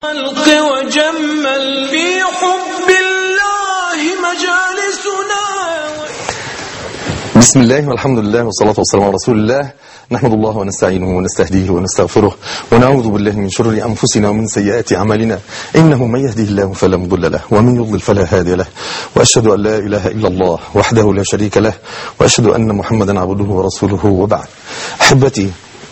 الخلق وجمل في حب الله مجالسنا بسم الله والحمد لله والصلاة والسلام على رسول الله نحمد الله ونستعينه ونستهديه ونستغفره ونعوذ بالله من شرور أنفسنا ومن سيئات أعمالنا إنه من يهديه الله فلا مضل له ومن يضلل فلا هادي له وأشهد أن لا إله إلا الله وحده لا شريك له وأشهد أن محمدا عبده ورسوله وبعد أحبتي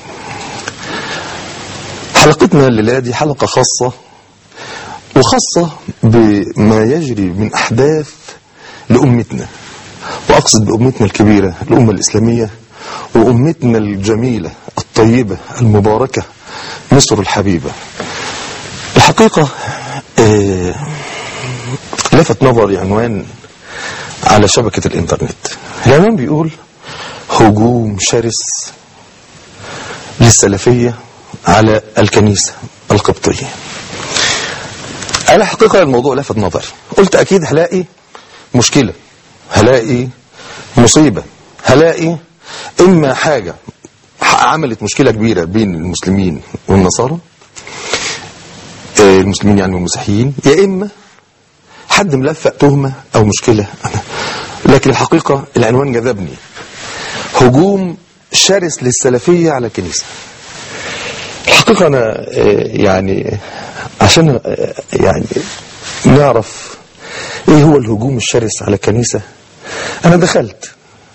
حلقتنا الليلة دي حلقة خاصة وخاصة بما يجري من أحداث لأمتنا وأقصد بأمتنا الكبيرة الأمة الإسلامية وأمتنا الجميلة الطيبة المباركة مصر الحبيبة الحقيقة آه، لفت نظري عنوان على شبكة الإنترنت العنوان بيقول هجوم شرس للسلفية على الكنيسة القبطية أنا حقيقة الموضوع لفت نظري قلت أكيد هلاقي مشكلة هلاقي مصيبة هلاقي إما حاجة عملت مشكلة كبيرة بين المسلمين والنصارى آه، المسلمين يعني والمسيحيين يا إما حد ملفق تهمة أو مشكلة لكن الحقيقة العنوان جذبني هجوم شرس للسلفية على الكنيسة الحقيقة أنا آه، يعني عشان آه، يعني نعرف إيه هو الهجوم الشرس على الكنيسة أنا دخلت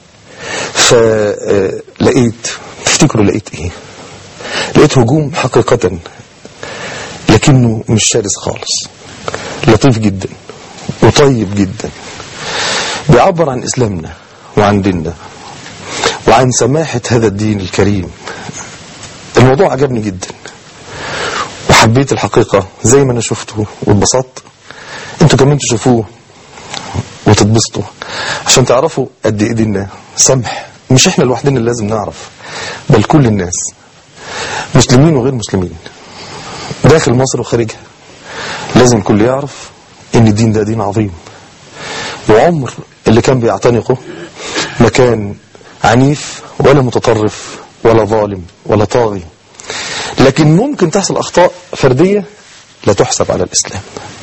فلقيت تفتكروا لقيت إيه لقيت هجوم حقيقة لكنه مش شرس خالص لطيف جدا وطيب جدا بيعبر عن إسلامنا وعن ديننا وعن سماحة هذا الدين الكريم الموضوع عجبني جدا وحبيت الحقيقة زي ما أنا شفته واتبسطت انتوا كمان تشوفوه وتتبسطوا عشان تعرفوا قد ايه ديننا سمح مش احنا لوحدنا اللي لازم نعرف بل كل الناس مسلمين وغير مسلمين داخل مصر وخارجها لازم الكل يعرف ان الدين ده دين عظيم وعمر اللي كان بيعتنقه ما كان عنيف ولا متطرف ولا ظالم ولا طاغي لكن ممكن تحصل أخطاء فردية لا تحسب على الإسلام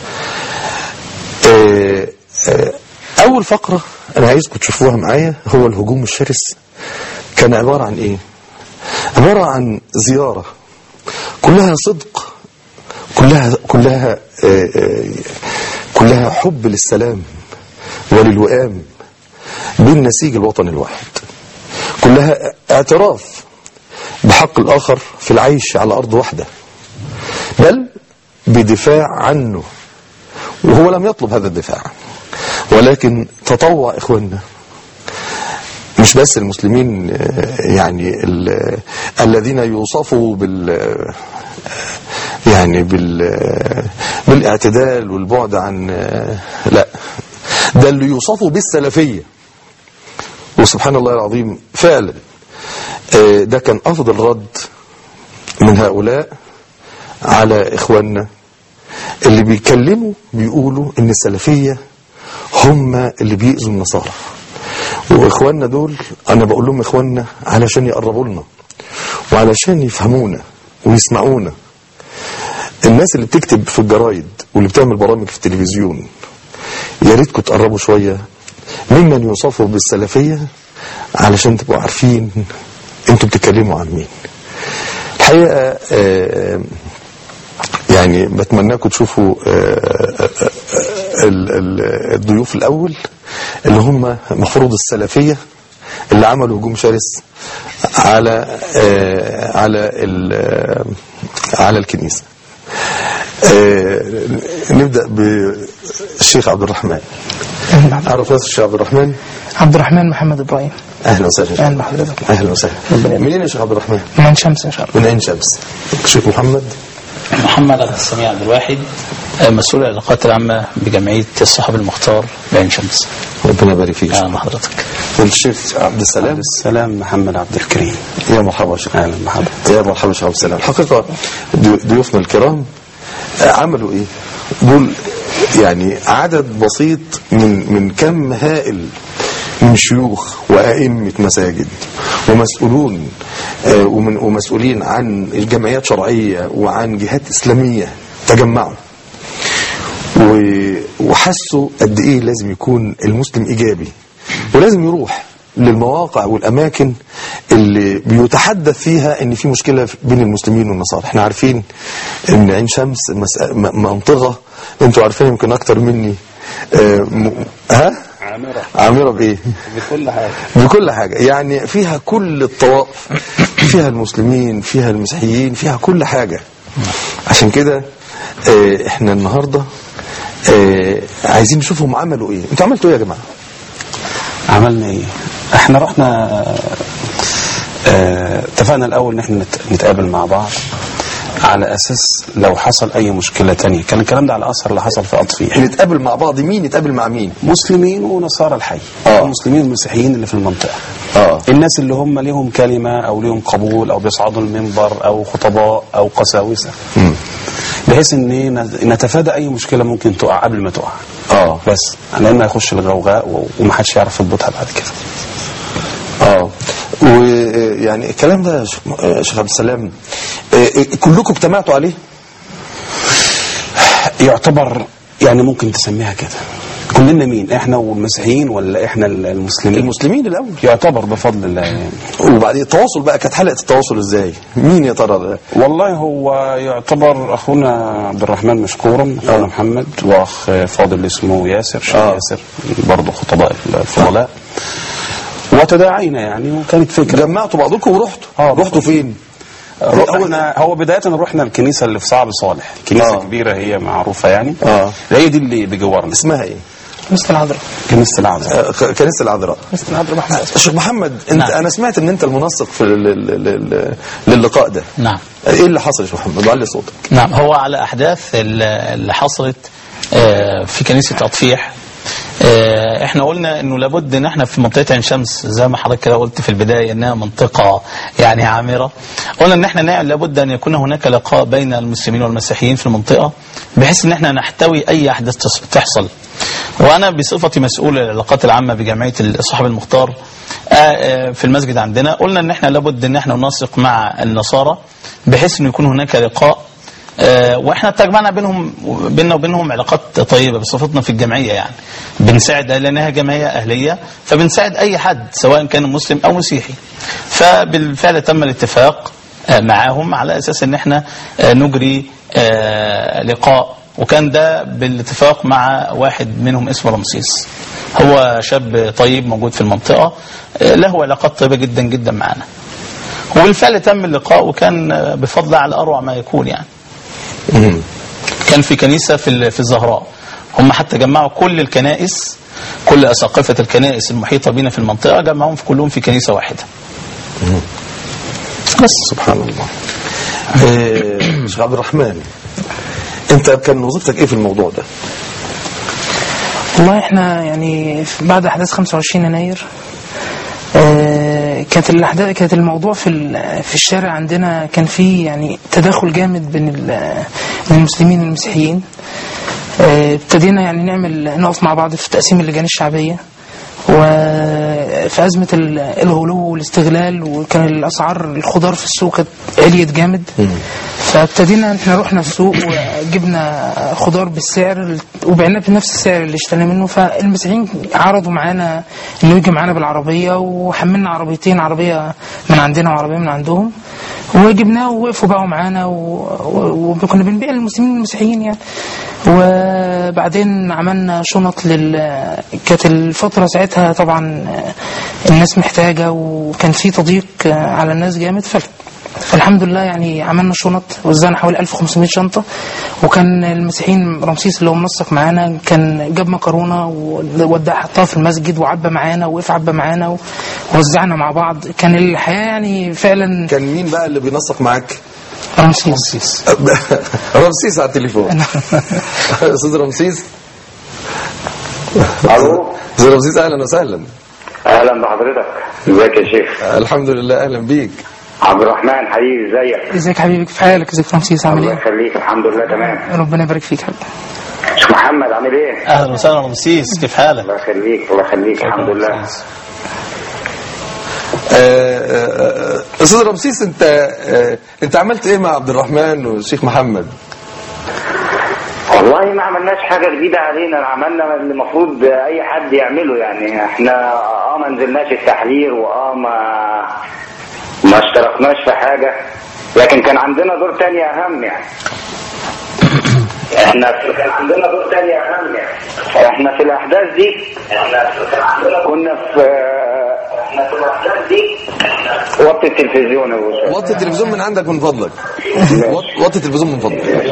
آه، آه، أول فقرة أنا عايزكم تشوفوها معايا هو الهجوم الشرس كان عبارة عن إيه عبارة عن زيارة كلها صدق كلها كلها آه، آه، كلها حب للسلام وللوئام بين نسيج الوطن الواحد كلها اعتراف بحق الآخر في العيش على أرض واحدة بل بدفاع عنه وهو لم يطلب هذا الدفاع ولكن تطوع إخواننا مش بس المسلمين آه، يعني ال- الذين يوصفوا بال آه، يعني بال آه، بالاعتدال والبعد عن آه، لا ده اللي يوصفوا بالسلفية وسبحان الله العظيم فعلا آه، ده كان أفضل رد من هؤلاء على إخواننا اللي بيتكلموا بيقولوا إن السلفية هم اللي بيأذوا النصارى وإخواننا دول أنا بقول لهم إخواننا علشان يقربوا لنا وعلشان يفهمونا ويسمعونا الناس اللي بتكتب في الجرايد واللي بتعمل برامج في التلفزيون يا ريتكم تقربوا شوية ممن يوصفوا بالسلفية علشان تبقوا عارفين انتوا بتتكلموا عن مين الحقيقة آه، يعني بتمناكم تشوفوا آه، آه، آه، ال- ال- الضيوف الأول اللي هم مفروض السلفية اللي عملوا هجوم شرس على آه، على ال- آه، على الكنيسة آه، نبدأ بالشيخ عبد الرحمن عرف نفسك الشيخ عبد الرحمن عبد الرحمن محمد ابراهيم اهلا وسهلا اهلا بحضرتك اهلا وسهلا منين يا شيخ عبد الرحمن من شمس ان شاء الله من عين شمس شيخ محمد محمد عبد السميع عبد الواحد آه، مسؤول العلاقات العامة بجمعية الصحابة المختار بعين شمس ربنا يبارك فيك أهلا بحضرتك والشيخ عبد السلام السلام محمد عبد الكريم يا مرحبا شيخ اهلا بحضرتك يا مرحبا شيخ عبد السلام الحقيقة ضيو- ضيوفنا الكرام آه، عملوا ايه دول يعني عدد بسيط من من كم هائل من شيوخ وأئمة مساجد ومسؤولون آه، ومن ومسؤولين عن جمعيات شرعية وعن جهات إسلامية تجمعوا و- وحسوا قد ايه لازم يكون المسلم ايجابي ولازم يروح للمواقع والاماكن اللي بيتحدث فيها ان في مشكله بين المسلمين والنصارى احنا عارفين ان عين شمس مس- م- منطقه انتوا عارفين يمكن اكتر مني آه، م- ها عامرة عامره بايه بكل حاجة بكل حاجة يعني فيها كل الطوائف فيها المسلمين فيها المسيحيين فيها كل حاجة عشان كده آه، احنا النهاردة آه، عايزين نشوفهم عملوا ايه انتوا عملتوا ايه يا جماعة عملنا ايه احنا رحنا آه، اتفقنا الاول ان احنا نت- نتقابل مع بعض على اساس لو حصل اي مشكلة تانية كان الكلام ده على اثر اللي حصل في اطفيح نتقابل مع بعض مين يتقابل مع مين مسلمين ونصارى الحي آه. المسلمين والمسيحيين اللي في المنطقة اه الناس اللي هم ليهم كلمة أو ليهم قبول أو بيصعدوا المنبر أو خطباء أو قساوسة مم. بحيث ان نت- نتفادى اي مشكله ممكن تقع قبل ما تقع اه بس لان هيخش الغوغاء و- ومحدش يعرف يضبطها بعد كده اه ويعني الكلام ده يا شيخ- آه، شيخ عبد السلام آه، آه، كلكم اجتمعتوا عليه يعتبر يعني ممكن تسميها كده كلنا مين احنا والمسيحيين ولا احنا المسلمين المسلمين الاول يعتبر بفضل الله يعني. وبعدين التواصل بقى كانت حلقه التواصل ازاي مين يا ترى ده والله هو يعتبر اخونا عبد الرحمن مشكورا اخونا محمد واخ فاضل اسمه ياسر شيخ آه. ياسر برضه خطباء الفضلاء وتداعينا يعني وكانت فكره جمعتوا بعضكم ورحتوا آه. رحتوا فين رحنا هو بداية رحنا الكنيسة اللي في صعب صالح كنيسة آه. كبيرة هي معروفة يعني آه. هي دي اللي بجوارنا اسمها ايه مثل العذراء كنيسة العذراء آه، ك- كنيسه العذراء مثل العذراء محمد أسود. شيخ محمد انت نعم. انا سمعت ان انت المنسق في ال- ال- ال- ال- للقاء ده نعم ايه اللي حصل يا شيخ محمد علي صوتك نعم هو على أحداث ال- اللي حصلت آه، في كنيسة أطفيح آه، احنا قلنا انه لابد ان احنا في منطقه عين شمس زي ما حضرتك كده قلت في البدايه انها منطقه يعني عامره قلنا ان احنا نعمل لابد ان يكون هناك لقاء بين المسلمين والمسيحيين في المنطقه بحيث ان احنا نحتوي اي احداث تص- تحصل وانا بصفتي مسؤول العلاقات العامه بجمعيه الصحابه المختار آه، آه، في المسجد عندنا قلنا ان احنا لابد ان احنا ننسق مع النصارى بحيث انه يكون هناك لقاء آه، واحنا تجمعنا بينهم بيننا وبينهم علاقات طيبه بصفتنا في الجمعيه يعني بنساعد لانها جمعيه اهليه فبنساعد اي حد سواء كان مسلم او مسيحي فبالفعل تم الاتفاق آه، معاهم على اساس ان احنا آه، نجري آه، لقاء وكان ده بالاتفاق مع واحد منهم اسمه رمسيس هو شاب طيب موجود في المنطقه آه، له علاقات طيبه جدا جدا معانا وبالفعل تم اللقاء وكان آه، بفضل على اروع ما يكون يعني كان في كنيسة في ال- في الزهراء هم حتى جمعوا كل الكنائس كل أساقفة الكنائس المحيطة بنا في المنطقة جمعوهم في كلهم في كنيسة واحدة بس سبحان الله آه، شيخ عبد الرحمن انت كان وظيفتك ايه في الموضوع ده والله احنا يعني في- بعد احداث 25 يناير آه، كانت الاحداث كانت الموضوع في ال- في الشارع عندنا كان في يعني تداخل جامد بين ال- بين المسلمين والمسيحيين آه، ابتدينا يعني نعمل نقف مع بعض في تقسيم اللجان الشعبيه وفي أزمة ال- الغلو والاستغلال وكان الأسعار الخضار في السوق كانت عليت جامد فابتدينا احنا رحنا السوق وجبنا خضار بالسعر وبعناه بنفس السعر اللي اشترينا منه فالمسيحيين عرضوا معانا انه يجي معانا بالعربية وحملنا عربيتين عربية من عندنا وعربية من عندهم وجبناه ووقفوا باعوا معانا و- و- وكنا بنبيع للمسلمين والمسيحيين يعني وبعدين عملنا شنط لل كانت الفترة ساعتها طبعا الناس محتاجة وكان في تضييق على الناس جامد فال- فالحمد لله يعني عملنا شنط وزعنا حوالي 1500 شنطة وكان المسيحيين رمسيس اللي هو منسق معانا كان جاب مكرونة وودع حطها في المسجد وعبى معانا وقف عبى معانا ووزعنا مع بعض كان الحياة يعني فعلا كان مين بقى اللي بينسق معاك رمسيس رمسيس على التليفون استاذ رمسيس الو استاذ رمسيس اهلا وسهلا اهلا بحضرتك ازيك يا شيخ الحمد لله اهلا بيك عبد الرحمن حبيبي ازيك ازيك حبيبي في حالك ازيك رمسيس عامل الله ايه يخليك الحمد لله تمام ربنا يبارك فيك حبيبي شيخ محمد عامل ايه أهلا وسهلا رمسيس كيف حالك؟ الله يخليك الله يخليك الحمد لله آه، آه، آه، استاذ رمسيس انت آه، انت عملت ايه مع عبد الرحمن والشيخ محمد والله ما عملناش حاجة جديدة علينا عملنا اللي المفروض أي حد يعمله يعني احنا اه ما نزلناش التحرير واه ما ما اشتركناش في حاجة لكن كان عندنا دور تاني أهم يعني احنا كان عندنا دور تاني أهم يعني احنا في الأحداث دي احنا كنا في احنا في الأحداث دي وقت التلفزيون يا أبو وطي التلفزيون من عندك من فضلك وط- وطي التلفزيون من فضلك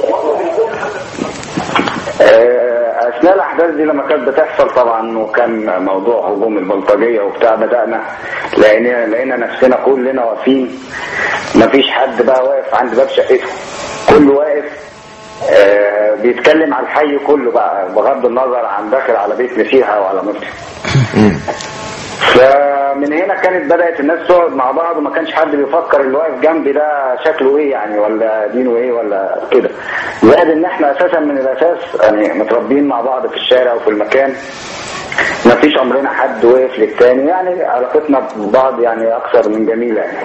آه، اثناء الاحداث دي لما كانت بتحصل طبعا وكان موضوع هجوم البلطجيه وبتاع بدانا لقينا لقينا نفسنا كلنا واقفين مفيش حد بقى واقف عند باب شقته كله واقف آه، بيتكلم على الحي كله بقى بغض النظر عن داخل على بيت مسيحي او على مسلم فمن هنا كانت بدأت الناس تقعد مع بعض وما كانش حد بيفكر اللي واقف جنبي ده شكله ايه يعني ولا دينه ايه ولا كده زائد ان احنا اساسا من الاساس يعني متربيين مع بعض في الشارع وفي المكان ما فيش عمرنا حد وقف للتاني يعني علاقتنا ببعض يعني اكثر من جميلة يعني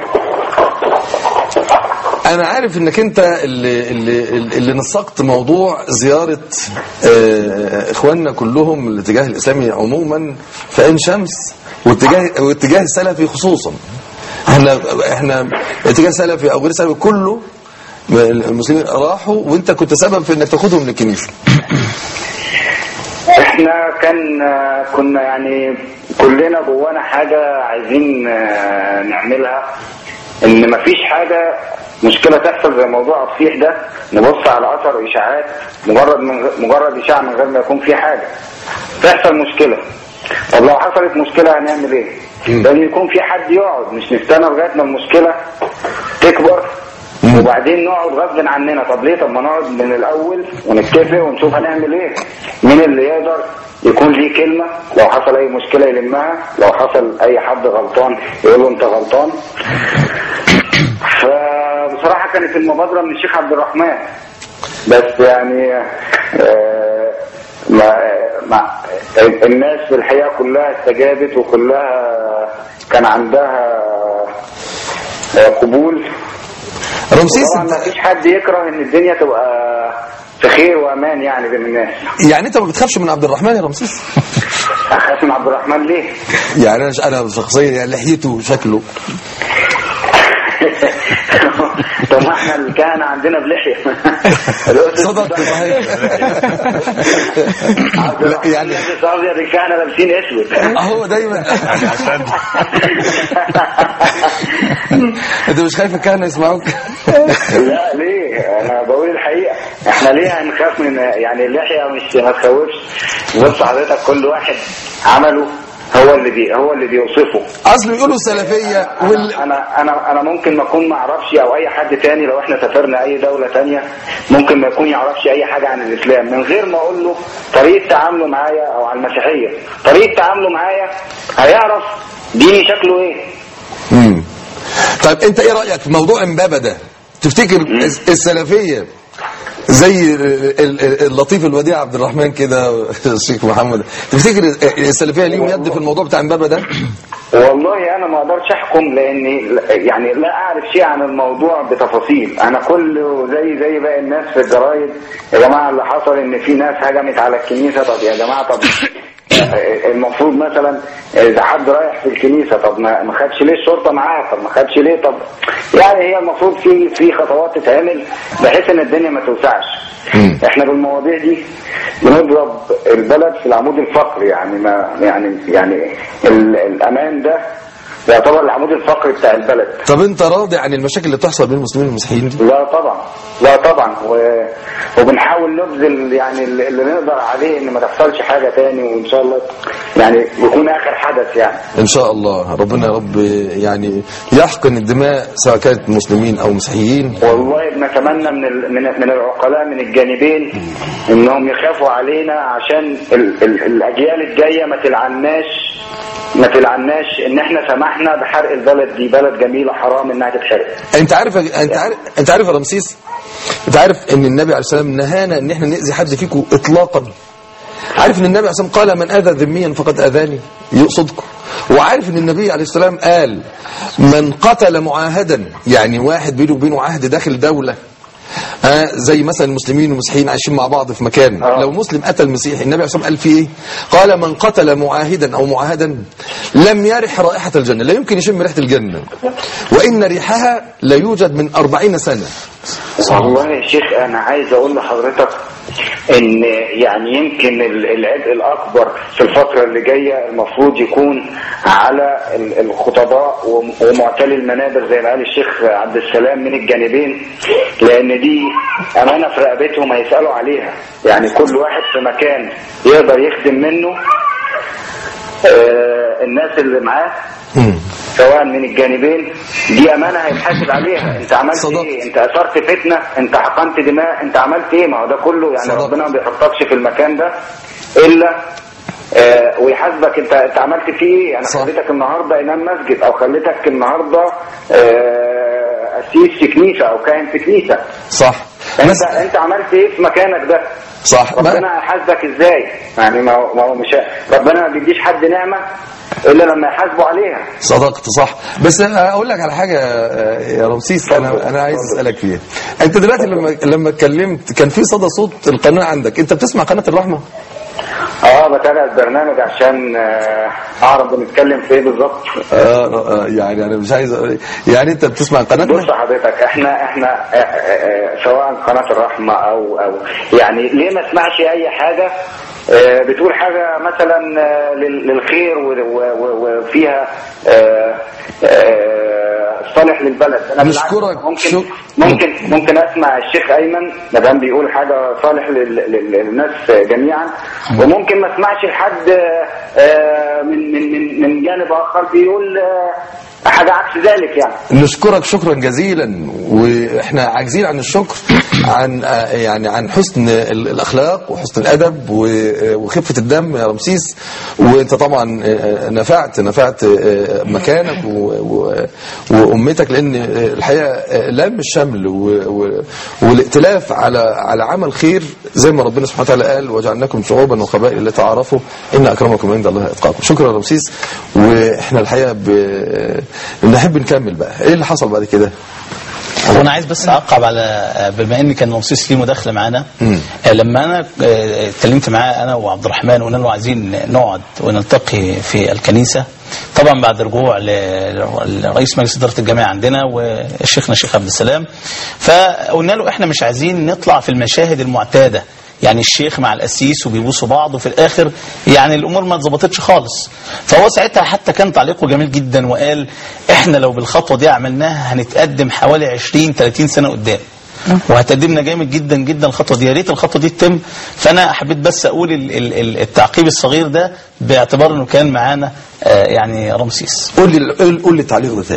انا عارف انك انت اللي, اللي, اللي نسقت موضوع زيارة آه، اخواننا كلهم الاتجاه الاسلامي عموما في عين شمس واتجاه واتجاه السلفي خصوصا احنا احنا اتجاه سلفي او غير سلفي كله المسلمين راحوا وانت كنت سبب في انك تاخدهم للكنيسه احنا كان كنا يعني كلنا جوانا حاجة عايزين آه، نعملها ان مفيش حاجة مشكلة تحصل زي موضوع التصحيح ده نبص على اثر اشاعات مجرد من غ- مجرد اشاعة من غير ما يكون في حاجة تحصل مشكلة طب لو حصلت مشكلة هنعمل ايه؟ لازم يكون في حد يقعد مش نستنى لغاية ما المشكلة تكبر وبعدين نقعد غصب عننا طب ليه طب ما نقعد من الاول ونتفق ونشوف هنعمل ايه مين اللي يقدر يكون ليه كلمة لو حصل اي مشكلة يلمها لو حصل اي حد غلطان يقول له انت غلطان فبصراحة كانت المبادرة من الشيخ عبد الرحمن بس يعني آه، ما ما الناس في الحقيقة كلها استجابت وكلها كان عندها آه، قبول رمسيس طبعا ما انت فيش حد يكره ان الدنيا تبقى في خير وامان يعني بين الناس يعني انت ما بتخافش من عبد الرحمن يا رمسيس اخاف من عبد الرحمن ليه؟ يعني انا انا شخصيا يعني لحيته شكله طب ما احنا اللي كان عندنا بلحيه صدق صحيح لا يعني ابيض اللي كان لابسين اسود هو دايما انت مش خايف الكهنه يسمعوك لا ليه انا بقول الحقيقه احنا ليه هنخاف من يعني اللحيه مش ما تخوفش بص حضرتك كل واحد عمله هو اللي بي هو اللي بيوصفه اصل بيقولوا السلفيه وال... انا انا انا ممكن ما اكون ما اعرفش او اي حد تاني لو احنا سافرنا اي دوله تانية ممكن ما يكون يعرفش اي حاجه عن الاسلام من غير ما اقول له طريقه تعامله معايا او عن المسيحيه طريقه تعامله معايا هيعرف ديني شكله ايه مم. طيب انت ايه رايك في موضوع امبابه ده تفتكر الس- السلفيه زي ال- ال- اللطيف الوديع عبد الرحمن كده الشيخ محمد تفتكر السلفيه ليهم يد في الموضوع بتاع امبابه ده والله انا ما اقدرش احكم لاني يعني لا اعرف شيء عن الموضوع بتفاصيل انا كله زي زي باقي الناس في الجرايد يا جماعه اللي حصل ان في ناس هجمت على الكنيسه طب يا جماعه طب المفروض مثلا اذا حد رايح في الكنيسه طب ما ما خدش ليه الشرطه معاه طب ما خدش ليه طب يعني هي المفروض في في خطوات تتعمل بحيث ان الدنيا ما توسعش احنا بالمواضيع دي بنضرب البلد في العمود الفقري يعني ما يعني يعني ال- الامان ده يعتبر العمود الفقري بتاع البلد طب انت راضي عن المشاكل اللي بتحصل بين المسلمين والمسيحيين دي لا طبعا لا طبعا و... وبنحاول نبذل يعني اللي اللي نقدر عليه ان ما تحصلش حاجه تاني وان شاء الله يعني يكون اخر حدث يعني ان شاء الله ربنا يا رب يعني يحقن الدماء سواء كانت مسلمين او مسيحيين والله بنتمنى من ال... من من العقلاء من الجانبين انهم يخافوا علينا عشان ال... ال... الاجيال الجايه ما تلعناش ما تلعناش ان احنا سمحنا بحرق البلد دي بلد جميله حرام انها تتحرق انت عارف انت عارف انت عارف يا رمسيس انت عارف ان النبي عليه السلام نهانا ان احنا ناذي حد فيكم اطلاقا عارف ان النبي عليه السلام قال من اذى ذميا فقد اذاني يقصدكم وعارف ان النبي عليه السلام قال من قتل معاهدا يعني واحد بينه وبينه عهد داخل دوله آه زي مثلا المسلمين والمسيحيين عايشين مع بعض في مكان آه. لو مسلم قتل مسيحي النبي عليه الصلاه والسلام قال فيه ايه قال من قتل معاهدا او معاهدا لم يرح رائحه الجنه لا يمكن يشم ريحه الجنه وان ريحها لا يوجد من أربعين سنه والله يا شيخ انا عايز اقول لحضرتك ان يعني يمكن ال- العبء الاكبر في الفتره اللي جايه المفروض يكون على ال- الخطباء وم- ومعتلي المنابر زي ما قال الشيخ عبد السلام من الجانبين لان دي امانه في رقبتهم هيسالوا عليها يعني كل واحد في مكان يقدر يخدم منه آه، الناس اللي معاه مم. سواء من الجانبين دي امانه هيتحاسب عليها انت عملت صدقت. ايه انت اثرت فتنه انت حقنت دماء انت عملت ايه ما هو ده كله يعني صدقت. ربنا ما بيحطكش في المكان ده الا آه ويحاسبك انت انت عملت فيه ايه انا صح. خليتك النهارده امام مسجد او خليتك النهارده آه اسيس في كنيسه او كاهن في كنيسه صح انت بس انت عملت ايه في مكانك ده صح ما- ربنا هيحاسبك ازاي يعني ما هو ما هو مش ربنا ما بيديش حد نعمه الا لما يحاسبه عليها صدقت صح بس اقول لك على حاجه آه، يا رمسيس انا انا عايز اسالك فيها انت دلوقتي لما لما اتكلمت كان في صدى صوت القناه عندك انت بتسمع قناه الرحمه اه بتابع البرنامج عشان آه، اعرف بنتكلم في ايه بالظبط آه آه يعني انا مش عايز أقول- يعني انت بتسمع بص قناتنا حضرتك احنا احنا آه، آه، آه، سواء قناه الرحمه او او يعني ليه ما اسمعش اي حاجه آه، بتقول حاجه مثلا آه، لل- للخير و- و- و- وفيها آه، آه، صالح للبلد انا بالعكس نشكرك. ممكن شك- ممكن ممكن اسمع الشيخ ايمن مدام بيقول حاجه صالح لل- لل- للناس جميعا وممكن ما اسمعش لحد آه، من من من من جانب اخر بيقول آه، حاجه عكس ذلك يعني نشكرك شكرا جزيلا واحنا عاجزين عن الشكر عن آه، يعني عن حسن ال- الاخلاق وحسن الادب و- وخفه الدم يا رمسيس وانت طبعا آه، نفعت نفعت آه، مكانك و- و- وامتك لان آه، الحقيقه آه، لم الشمل و- و- والائتلاف على على عمل خير زي ما ربنا سبحانه وتعالى قال وجعلناكم شعوبا وقبائل لتعارفوا ان اكرمكم عند الله اتقاكم شكرا يا رمسيس واحنا الحقيقه ب... نحب نكمل بقى ايه اللي حصل بعد كده وانا عايز بس اعقب على بما ان كان رمسيس ليه مداخله معانا مم. آه، لما انا آه، اتكلمت معاه انا وعبد الرحمن وقلنا له عايزين نقعد ونلتقي في الكنيسه طبعا بعد رجوع ل- لرئيس مجلس اداره الجامعه عندنا وشيخنا الشيخ عبد السلام فقلنا له احنا مش عايزين نطلع في المشاهد المعتاده يعني الشيخ مع القسيس وبيبوسوا بعض وفي الاخر يعني الامور ما اتظبطتش خالص فهو ساعتها حتى كان تعليقه جميل جدا وقال احنا لو بالخطوه دي عملناها هنتقدم حوالي 20 30 سنه قدام وهتقدمنا جامد جدا جدا الخطوه دي يا ريت الخطوه دي تتم فانا حبيت بس اقول ال- ال- ال- التعقيب الصغير ده باعتبار انه كان معانا آه، يعني رمسيس قول لي قول قول لي التعليق ده تاني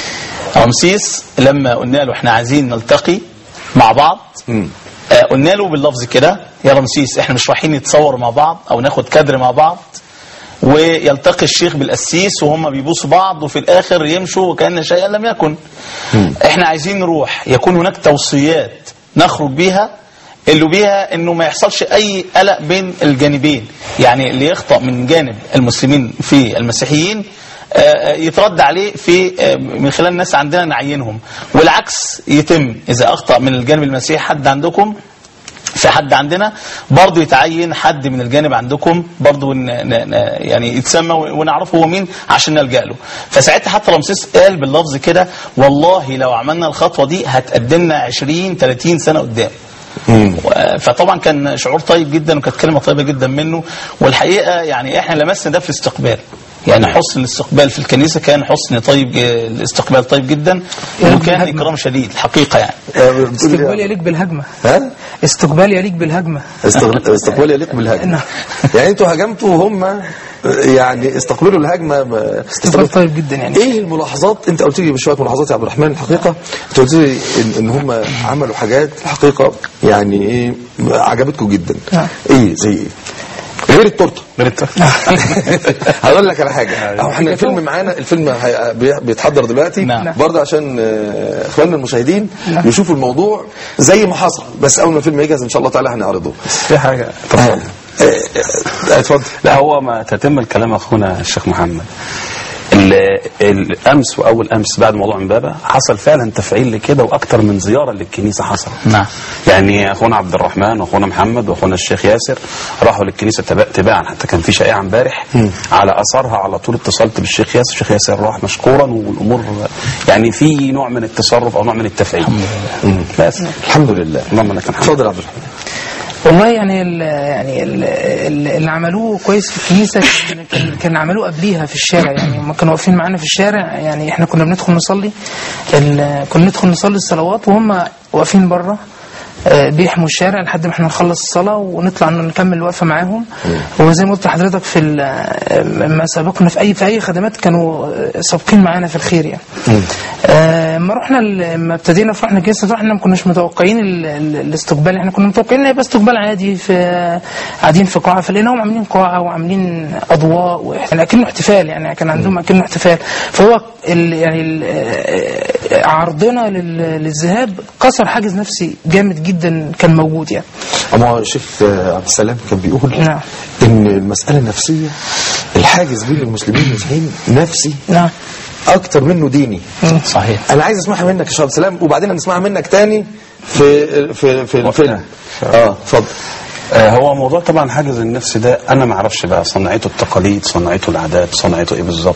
رمسيس لما قلنا له احنا عايزين نلتقي مع بعض مم. آه، قلنا له باللفظ كده يا رمسيس احنا مش رايحين نتصور مع بعض او ناخد كادر مع بعض ويلتقي الشيخ بالقسيس وهم بيبوسوا بعض وفي الاخر يمشوا وكان شيئا لم يكن احنا عايزين نروح يكون هناك توصيات نخرج بيها اللي بيها انه ما يحصلش اي قلق بين الجانبين يعني اللي يخطأ من جانب المسلمين في المسيحيين آه، يترد عليه في آه، من خلال الناس عندنا نعينهم والعكس يتم اذا اخطأ من الجانب المسيحي حد عندكم في حد عندنا برضه يتعين حد من الجانب عندكم برضه ن- ن- ن- يعني يتسمى ونعرفه هو مين عشان نلجأ له فساعتها حتى رمسيس قال باللفظ كده والله لو عملنا الخطوة دي هتقدمنا 20 30 سنة قدام مم. و- فطبعا كان شعور طيب جدا وكانت كلمة طيبة جدا منه والحقيقة يعني احنا لمسنا ده في الاستقبال يعني حسن الاستقبال في الكنيسة كان حسن طيب ج- الاستقبال طيب جدا وكان الهجمة. إكرام شديد الحقيقة يعني آه، بتقول لي- استقبال يليق بالهجمة ها استقبال يليق بالهجمة استغل- استقبال يليق بالهجمه نعم. يعني انتوا هجمتوا وهم يعني استقبلوا الهجمه ما- استقبال طيب جدا يعني ايه الملاحظات انت قلت لي بشويه ملاحظات يا عبد الرحمن الحقيقه انت قلت لي ان, إن هم عملوا حاجات الحقيقه يعني ايه عجبتكم جدا نعم. ايه زي ايه غير التورته هقول لك على حاجه أهو احنا الفيلم معانا الفيلم هي- بي- بيتحضر دلوقتي نعم. برضه عشان آه، اخواننا المشاهدين يشوفوا الموضوع زي ما حصل بس اول ما الفيلم يجهز ان شاء الله تعالى هنعرضه في حاجه آه، آه، آه، اتفضل لا هو ما تتم الكلام اخونا الشيخ محمد ال- ل- الامس واول امس بعد موضوع امبابه حصل فعلا تفعيل لكده واكثر من زياره للكنيسه حصل نعم يعني اخونا عبد الرحمن واخونا محمد واخونا الشيخ ياسر راحوا للكنيسه تبا- تباعا حتى كان في شائعه امبارح على اثرها على طول اتصلت بالشيخ ياسر الشيخ ياسر راح مشكورا والامور يعني في نوع من التصرف او نوع من التفعيل بس الحمد لله اللهم لك الحمد اتفضل يا عبد الرحمن والله يعني ال يعني ال اللي عملوه كويس في الكنيسه كان- كان, كان عملوه قبليها في الشارع يعني هم كانوا واقفين معانا في الشارع يعني احنا كنا بندخل نصلي ال- كنا ندخل نصلي الصلوات وهم واقفين بره آه، بيحموا الشارع لحد ما احنا نخلص الصلاة ونطلع نكمل الوقفة معاهم وزي ما قلت لحضرتك في ال- آه، ما سبقنا في أي في أي خدمات كانوا آه، سابقين معانا في الخير يعني آه، ما رحنا ال- ما ابتدينا فرحنا كنيسة احنا ما كناش متوقعين ال- ال- الاستقبال احنا كنا متوقعين ان هيبقى استقبال عادي في قاعدين في قاعة فلقيناهم عاملين قاعة وعاملين أضواء واحنا اكنه احتفال يعني كان عندهم اكنه احتفال فهو ال يعني ال آه، عرضنا لل- للذهاب كسر حاجز نفسي جامد جدا كان موجود يعني اما هو الشيخ آه، عبد السلام كان بيقول نعم. ان المساله النفسيه الحاجز بين المسلمين والمسيحيين نفسي نعم اكتر منه ديني صحيح انا عايز اسمعها منك يا شيخ عبد السلام وبعدين هنسمعها منك تاني في في في الفيلم اه اتفضل آه، هو موضوع طبعا الحاجز النفسي ده انا ما اعرفش بقى صنعته التقاليد صنعته العادات صنعته ايه بالظبط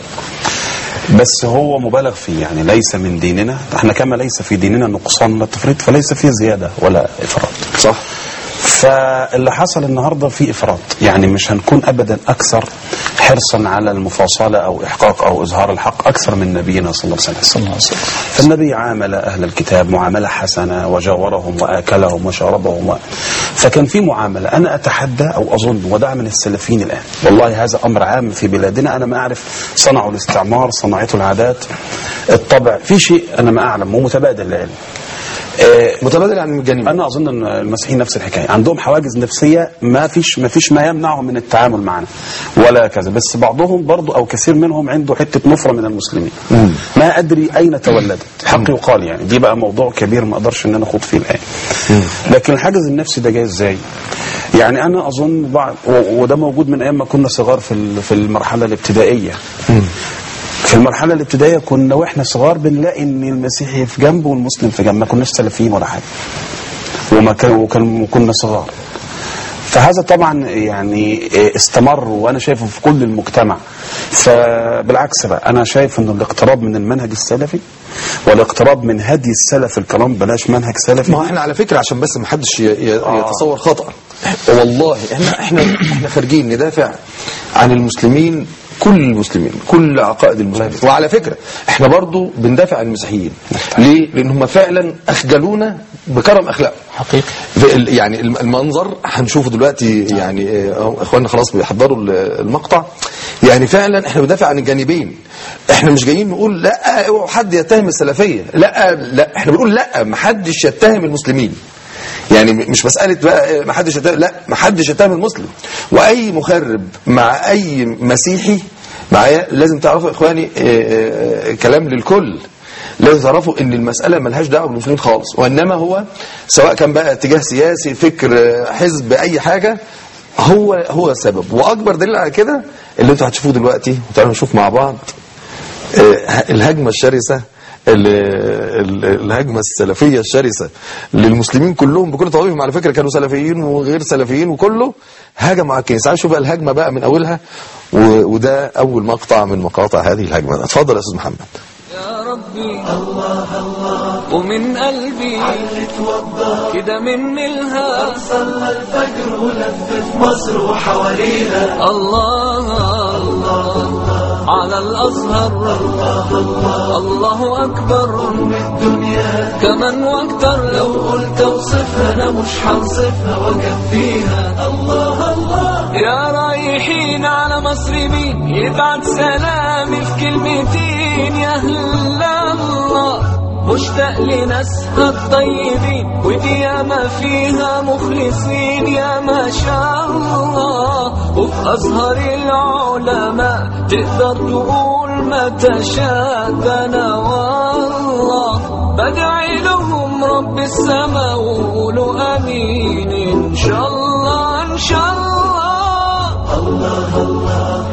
بس هو مبالغ فيه يعني ليس من ديننا احنا كما ليس في ديننا نقصان ولا تفريط فليس فيه زياده ولا افراط صح فاللي حصل النهارده في افراط يعني مش هنكون ابدا اكثر حرصا على المفاصله او احقاق او اظهار الحق اكثر من نبينا صلى الله عليه وسلم صلى الله عليه وسلم فالنبي عامل أهل الكتاب معاملة حسنة وجاورهم وآكلهم وشربهم و... فكان في معاملة أنا أتحدى أو أظن ودع من السلفيين الآن والله هذا أمر عام في بلادنا أنا ما أعرف صنعوا الاستعمار صنعته العادات الطبع في شيء أنا ما أعلم ومتبادل العلم آه، متبادل عن الجانب انا اظن ان المسيحيين نفس الحكايه عندهم حواجز نفسيه ما فيش ما فيش ما يمنعهم من التعامل معنا ولا كذا بس بعضهم برضو او كثير منهم عنده حته نفره من المسلمين ما ادري اين تولدت حق يقال يعني دي بقى موضوع كبير ما اقدرش ان انا اخوض فيه الان لكن الحاجز النفسي ده جاي ازاي يعني انا اظن بعض و- وده موجود من ايام ما كنا صغار في ال- في المرحله الابتدائيه في المرحلة الابتدائية كنا واحنا صغار بنلاقي ان المسيحي في جنب والمسلم في جنب ما كناش سلفيين ولا حاجة وما كان وكان وكنا صغار فهذا طبعا يعني استمر وانا شايفه في كل المجتمع فبالعكس بقى انا شايف ان الاقتراب من المنهج السلفي والاقتراب من هدي السلف الكرام بلاش منهج سلفي ما هو احنا على فكره عشان بس ما حدش ي- ي- يتصور خطا والله احنا احنا احنا خارجين ندافع عن المسلمين كل المسلمين كل عقائد المسلمين وعلى فكره احنا برضو بندافع عن المسيحيين ليه لان هم فعلا اخجلونا بكرم اخلاقهم حقيقي في ال- يعني الم- المنظر هنشوفه دلوقتي يعني آه، اخواننا خلاص بيحضروا ال- المقطع يعني فعلا احنا بندافع عن الجانبين احنا مش جايين نقول لا اوعوا حد يتهم السلفيه لا لا احنا بنقول لا ما حدش يتهم المسلمين يعني م- مش مسألة بقى ما حدش يتهم لا ما حدش يتهم المسلم وأي مخرب مع أي مسيحي معايا لازم تعرفوا يا إخواني آه، آه، آه، كلام للكل لازم تعرفوا ان المسألة ملهاش دعوة بالمسلمين خالص وإنما هو سواء كان بقى اتجاه سياسي فكر آه، حزب أي حاجة هو هو السبب وأكبر دليل على كده اللي انتوا هتشوفوه دلوقتي وتعالوا نشوف مع بعض آه، الهجمة الشرسة ال- ال- الهجمة السلفية الشرسة للمسلمين كلهم بكل طوائفهم على فكرة كانوا سلفيين وغير سلفيين وكله هجم على الكنيسة عايز شوف بقى الهجمة بقى من أولها و- وده أول مقطع من مقاطع هذه الهجمة اتفضل يا أستاذ محمد يا ربي الله الله ومن قلبي كده مني الهام صلى الفجر ولف مصر وحوالينا الله الله على الأزهر الله الله الله أكبر من الدنيا كمان وأكتر لو قلت أوصفها أنا مش هوصفها وأكفيها الله الله يا رايحين على مصر مين يبعت سلامي في كلمتين يا أهل الله مشتاق لناسها الطيبين ودي ياما فيها مخلصين يا ما شاء الله وفي أزهر العلماء تقدر تقول ما تشاء ده أنا والله بدعي لهم رب السماء وقولوا أمين إن شاء الله إن شاء الله الله الله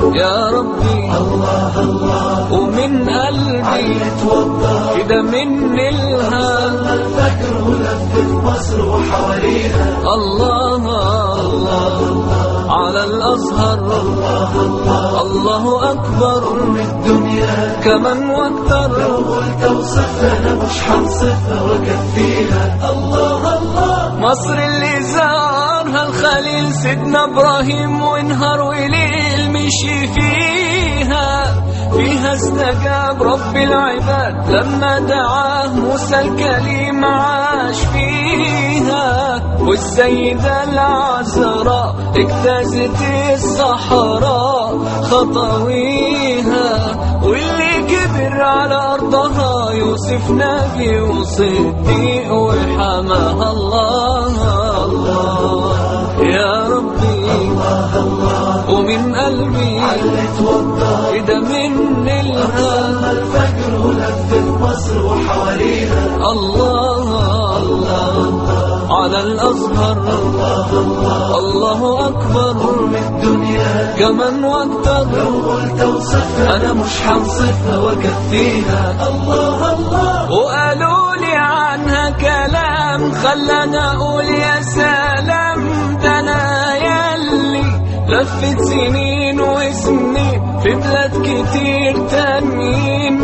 يا ربي الله الله ومن قلبي كده مني الهام الفجر ولفت مصر وحواليها الله الله على الأزهر الله الله الله أكبر من الدنيا كمان واكتر لو قلت اوصفها أنا مش هنصفها وأكفيها الله الله مصر اللي زارها الخليل سيدنا إبراهيم ونهار وليل مشي فيها فيها استجاب رب العباد لما دعاه موسى الكليم عاش فيها والسيدة العذراء اجتازت الصحراء خطويها واللي كبر على أرضها يوسف نبي وصديق وحماها الله الله يا ربي ومن قلبي كده من الهام الفجر ولفت مصر وحواليها الله الله على الأزهر الله الله الله أكبر من الدنيا كمان واكتر لو قلت اوصفها أنا مش هنصفها وأكفيها الله الله وقالوا لي عنها كلام خلاني أقول يا سلام ده أنا يلي لفت سنين وسنين في بلاد كتير تانيين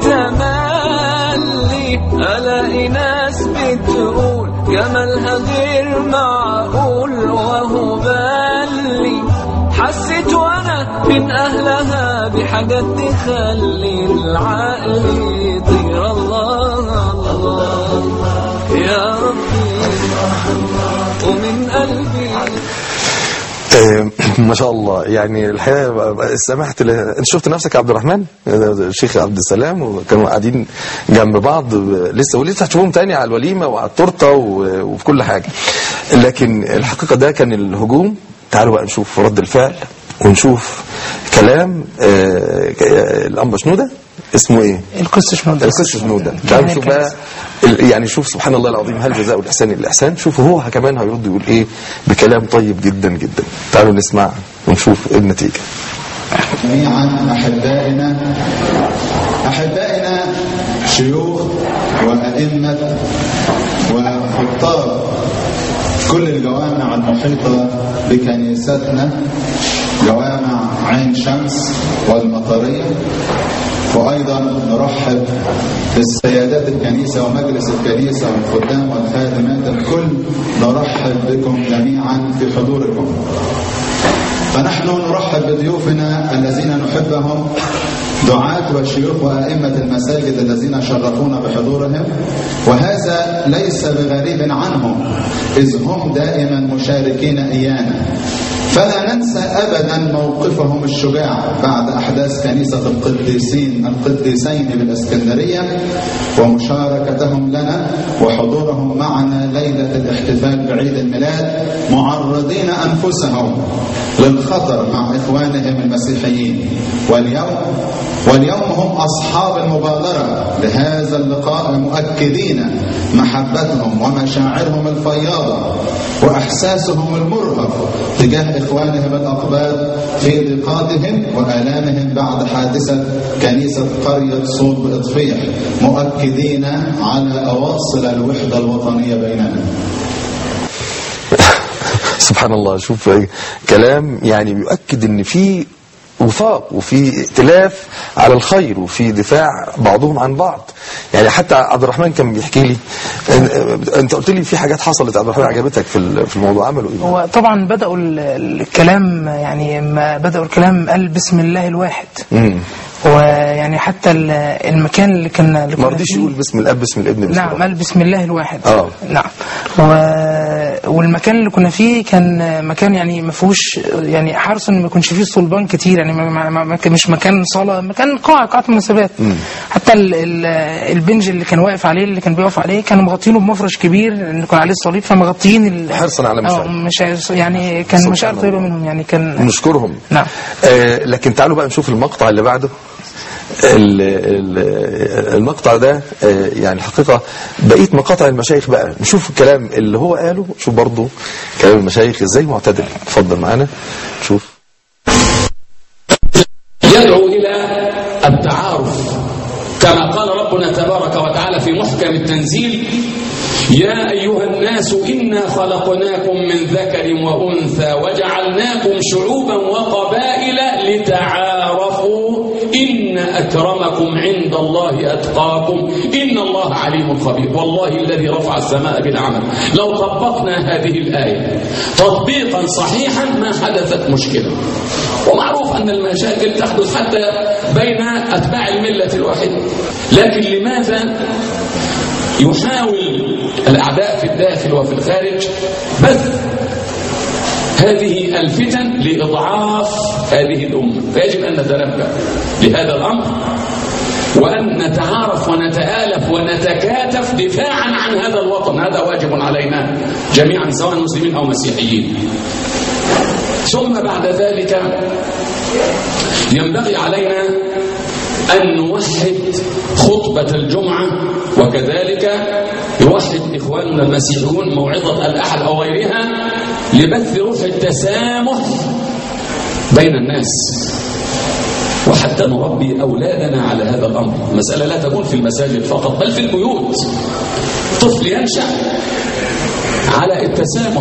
وتملي ألاقي ناس بتقول جمالها غير معقول وهو بالي حسيت وانا من اهلها بحاجات تخلي العقل يطير الله الله يا ربي ومن قلبي آه، ما شاء الله يعني الحقيقه سمحت ل... انت شفت نفسك يا عبد الرحمن الشيخ عبد السلام وكانوا قاعدين جنب بعض لسه ولسه هتشوفهم تاني على الوليمه وعلى التورته و... وفي كل حاجه لكن الحقيقه ده كان الهجوم تعالوا بقى نشوف رد الفعل ونشوف كلام آه، آه، الانبا شنوده اسمه ايه؟ القس شنودة القس شنوده تعالوا نشوف بقى ال- يعني شوف سبحان الله العظيم هل جزاء الاحسان الا الاحسان شوف هو كمان هيرد يقول ايه بكلام طيب جدا جدا تعالوا نسمع ونشوف إيه النتيجه جميعا أحبائنا أحبائنا شيوخ وأئمة وخطاب كل الجوامع المحيطة بكنيستنا جوامع عين شمس والمطرية وأيضا نرحب بالسيادات الكنيسة ومجلس الكنيسة والخدام والخادمات الكل نرحب بكم جميعا في حضوركم فنحن نرحب بضيوفنا الذين نحبهم دعاة وشيوخ وأئمة المساجد الذين شرفونا بحضورهم وهذا ليس بغريب عنهم إذ هم دائما مشاركين إيانا فلا ننسى أبدا موقفهم الشجاع بعد أحداث كنيسة القديسين القديسين بالإسكندرية ومشاركتهم لنا وحضورهم معنا ليلة الاحتفال بعيد الميلاد معرضين أنفسهم للخطر مع إخوانهم المسيحيين واليوم واليوم هم أصحاب المبادرة لهذا اللقاء مؤكدين محبتهم ومشاعرهم الفياضة وإحساسهم المرهف تجاه إخوانهم الأقباط في ضيقاتهم وآلامهم بعد حادثة كنيسة قرية صوت بإطفيح مؤكدين على أواصل الوحدة الوطنية بيننا سبحان الله شوف كلام يعني بيؤكد ان في وفاق وفي ائتلاف على الخير وفي دفاع بعضهم عن بعض يعني حتى عبد الرحمن كان بيحكي لي أن- انت قلت لي في حاجات حصلت عبد الرحمن عجبتك في ال- في الموضوع عملوا ايه هو طبعا بدأوا ال- الكلام يعني ما بدأوا الكلام قال بسم الله الواحد مم. ويعني حتى ال- المكان اللي كان اللي ما كنا رضيش فيه- يقول بسم الاب بسم الابن بسم نعم الروح. قال بسم الله الواحد آه. نعم و... والمكان اللي كنا فيه كان مكان يعني ما فيهوش يعني حرص ان ما يكونش فيه صلبان كتير يعني ما ما ما مش مكان صاله مكان قاعه قاعه مناسبات حتى ال... ال... البنج اللي كان واقف عليه اللي كان بيقف عليه كانوا مغطينه بمفرش كبير ان يكون عليه الصليب فمغطيين ال... حرصاً على مشاعر. آه، مشاعر يعني كان سبحان مشاعر طيبه الله. منهم يعني كان نشكرهم نعم. آه لكن تعالوا بقى نشوف المقطع اللي بعده ال- ال- المقطع ده آه، يعني الحقيقة بقية مقاطع المشايخ بقى نشوف الكلام اللي هو قاله شوف برضه كلام المشايخ ازاي معتدل اتفضل معانا شوف التعارف كما قال ربنا تبارك وتعالى في محكم التنزيل يا أيها الناس إنا خلقناكم من ذكر وأنثى وجعلناكم شعوبا وقبائل لتعارفوا إن أكرمكم عند الله أتقاكم إن الله عليم خبير والله الذي رفع السماء بالعمل لو طبقنا هذه الآية تطبيقا صحيحا ما حدثت مشكلة ومعروف أن المشاكل تحدث حتى بين أتباع الملة الواحدة لكن لماذا يحاول الأعداء في الداخل وفي الخارج بث هذه الفتن لإضعاف هذه الأمة فيجب أن نتنبه لهذا الأمر وأن نتعارف ونتآلف ونتكاتف دفاعا عن هذا الوطن هذا واجب علينا جميعا سواء مسلمين أو مسيحيين ثم بعد ذلك ينبغي علينا أن نوحد خطبة الجمعة وكذلك يوحد إخواننا المسيحيون موعظة الأحد أو غيرها لبث روح التسامح بين الناس وحتى نربي أولادنا على هذا الأمر المسألة لا تكون في المساجد فقط بل في البيوت طفل ينشأ على التسامح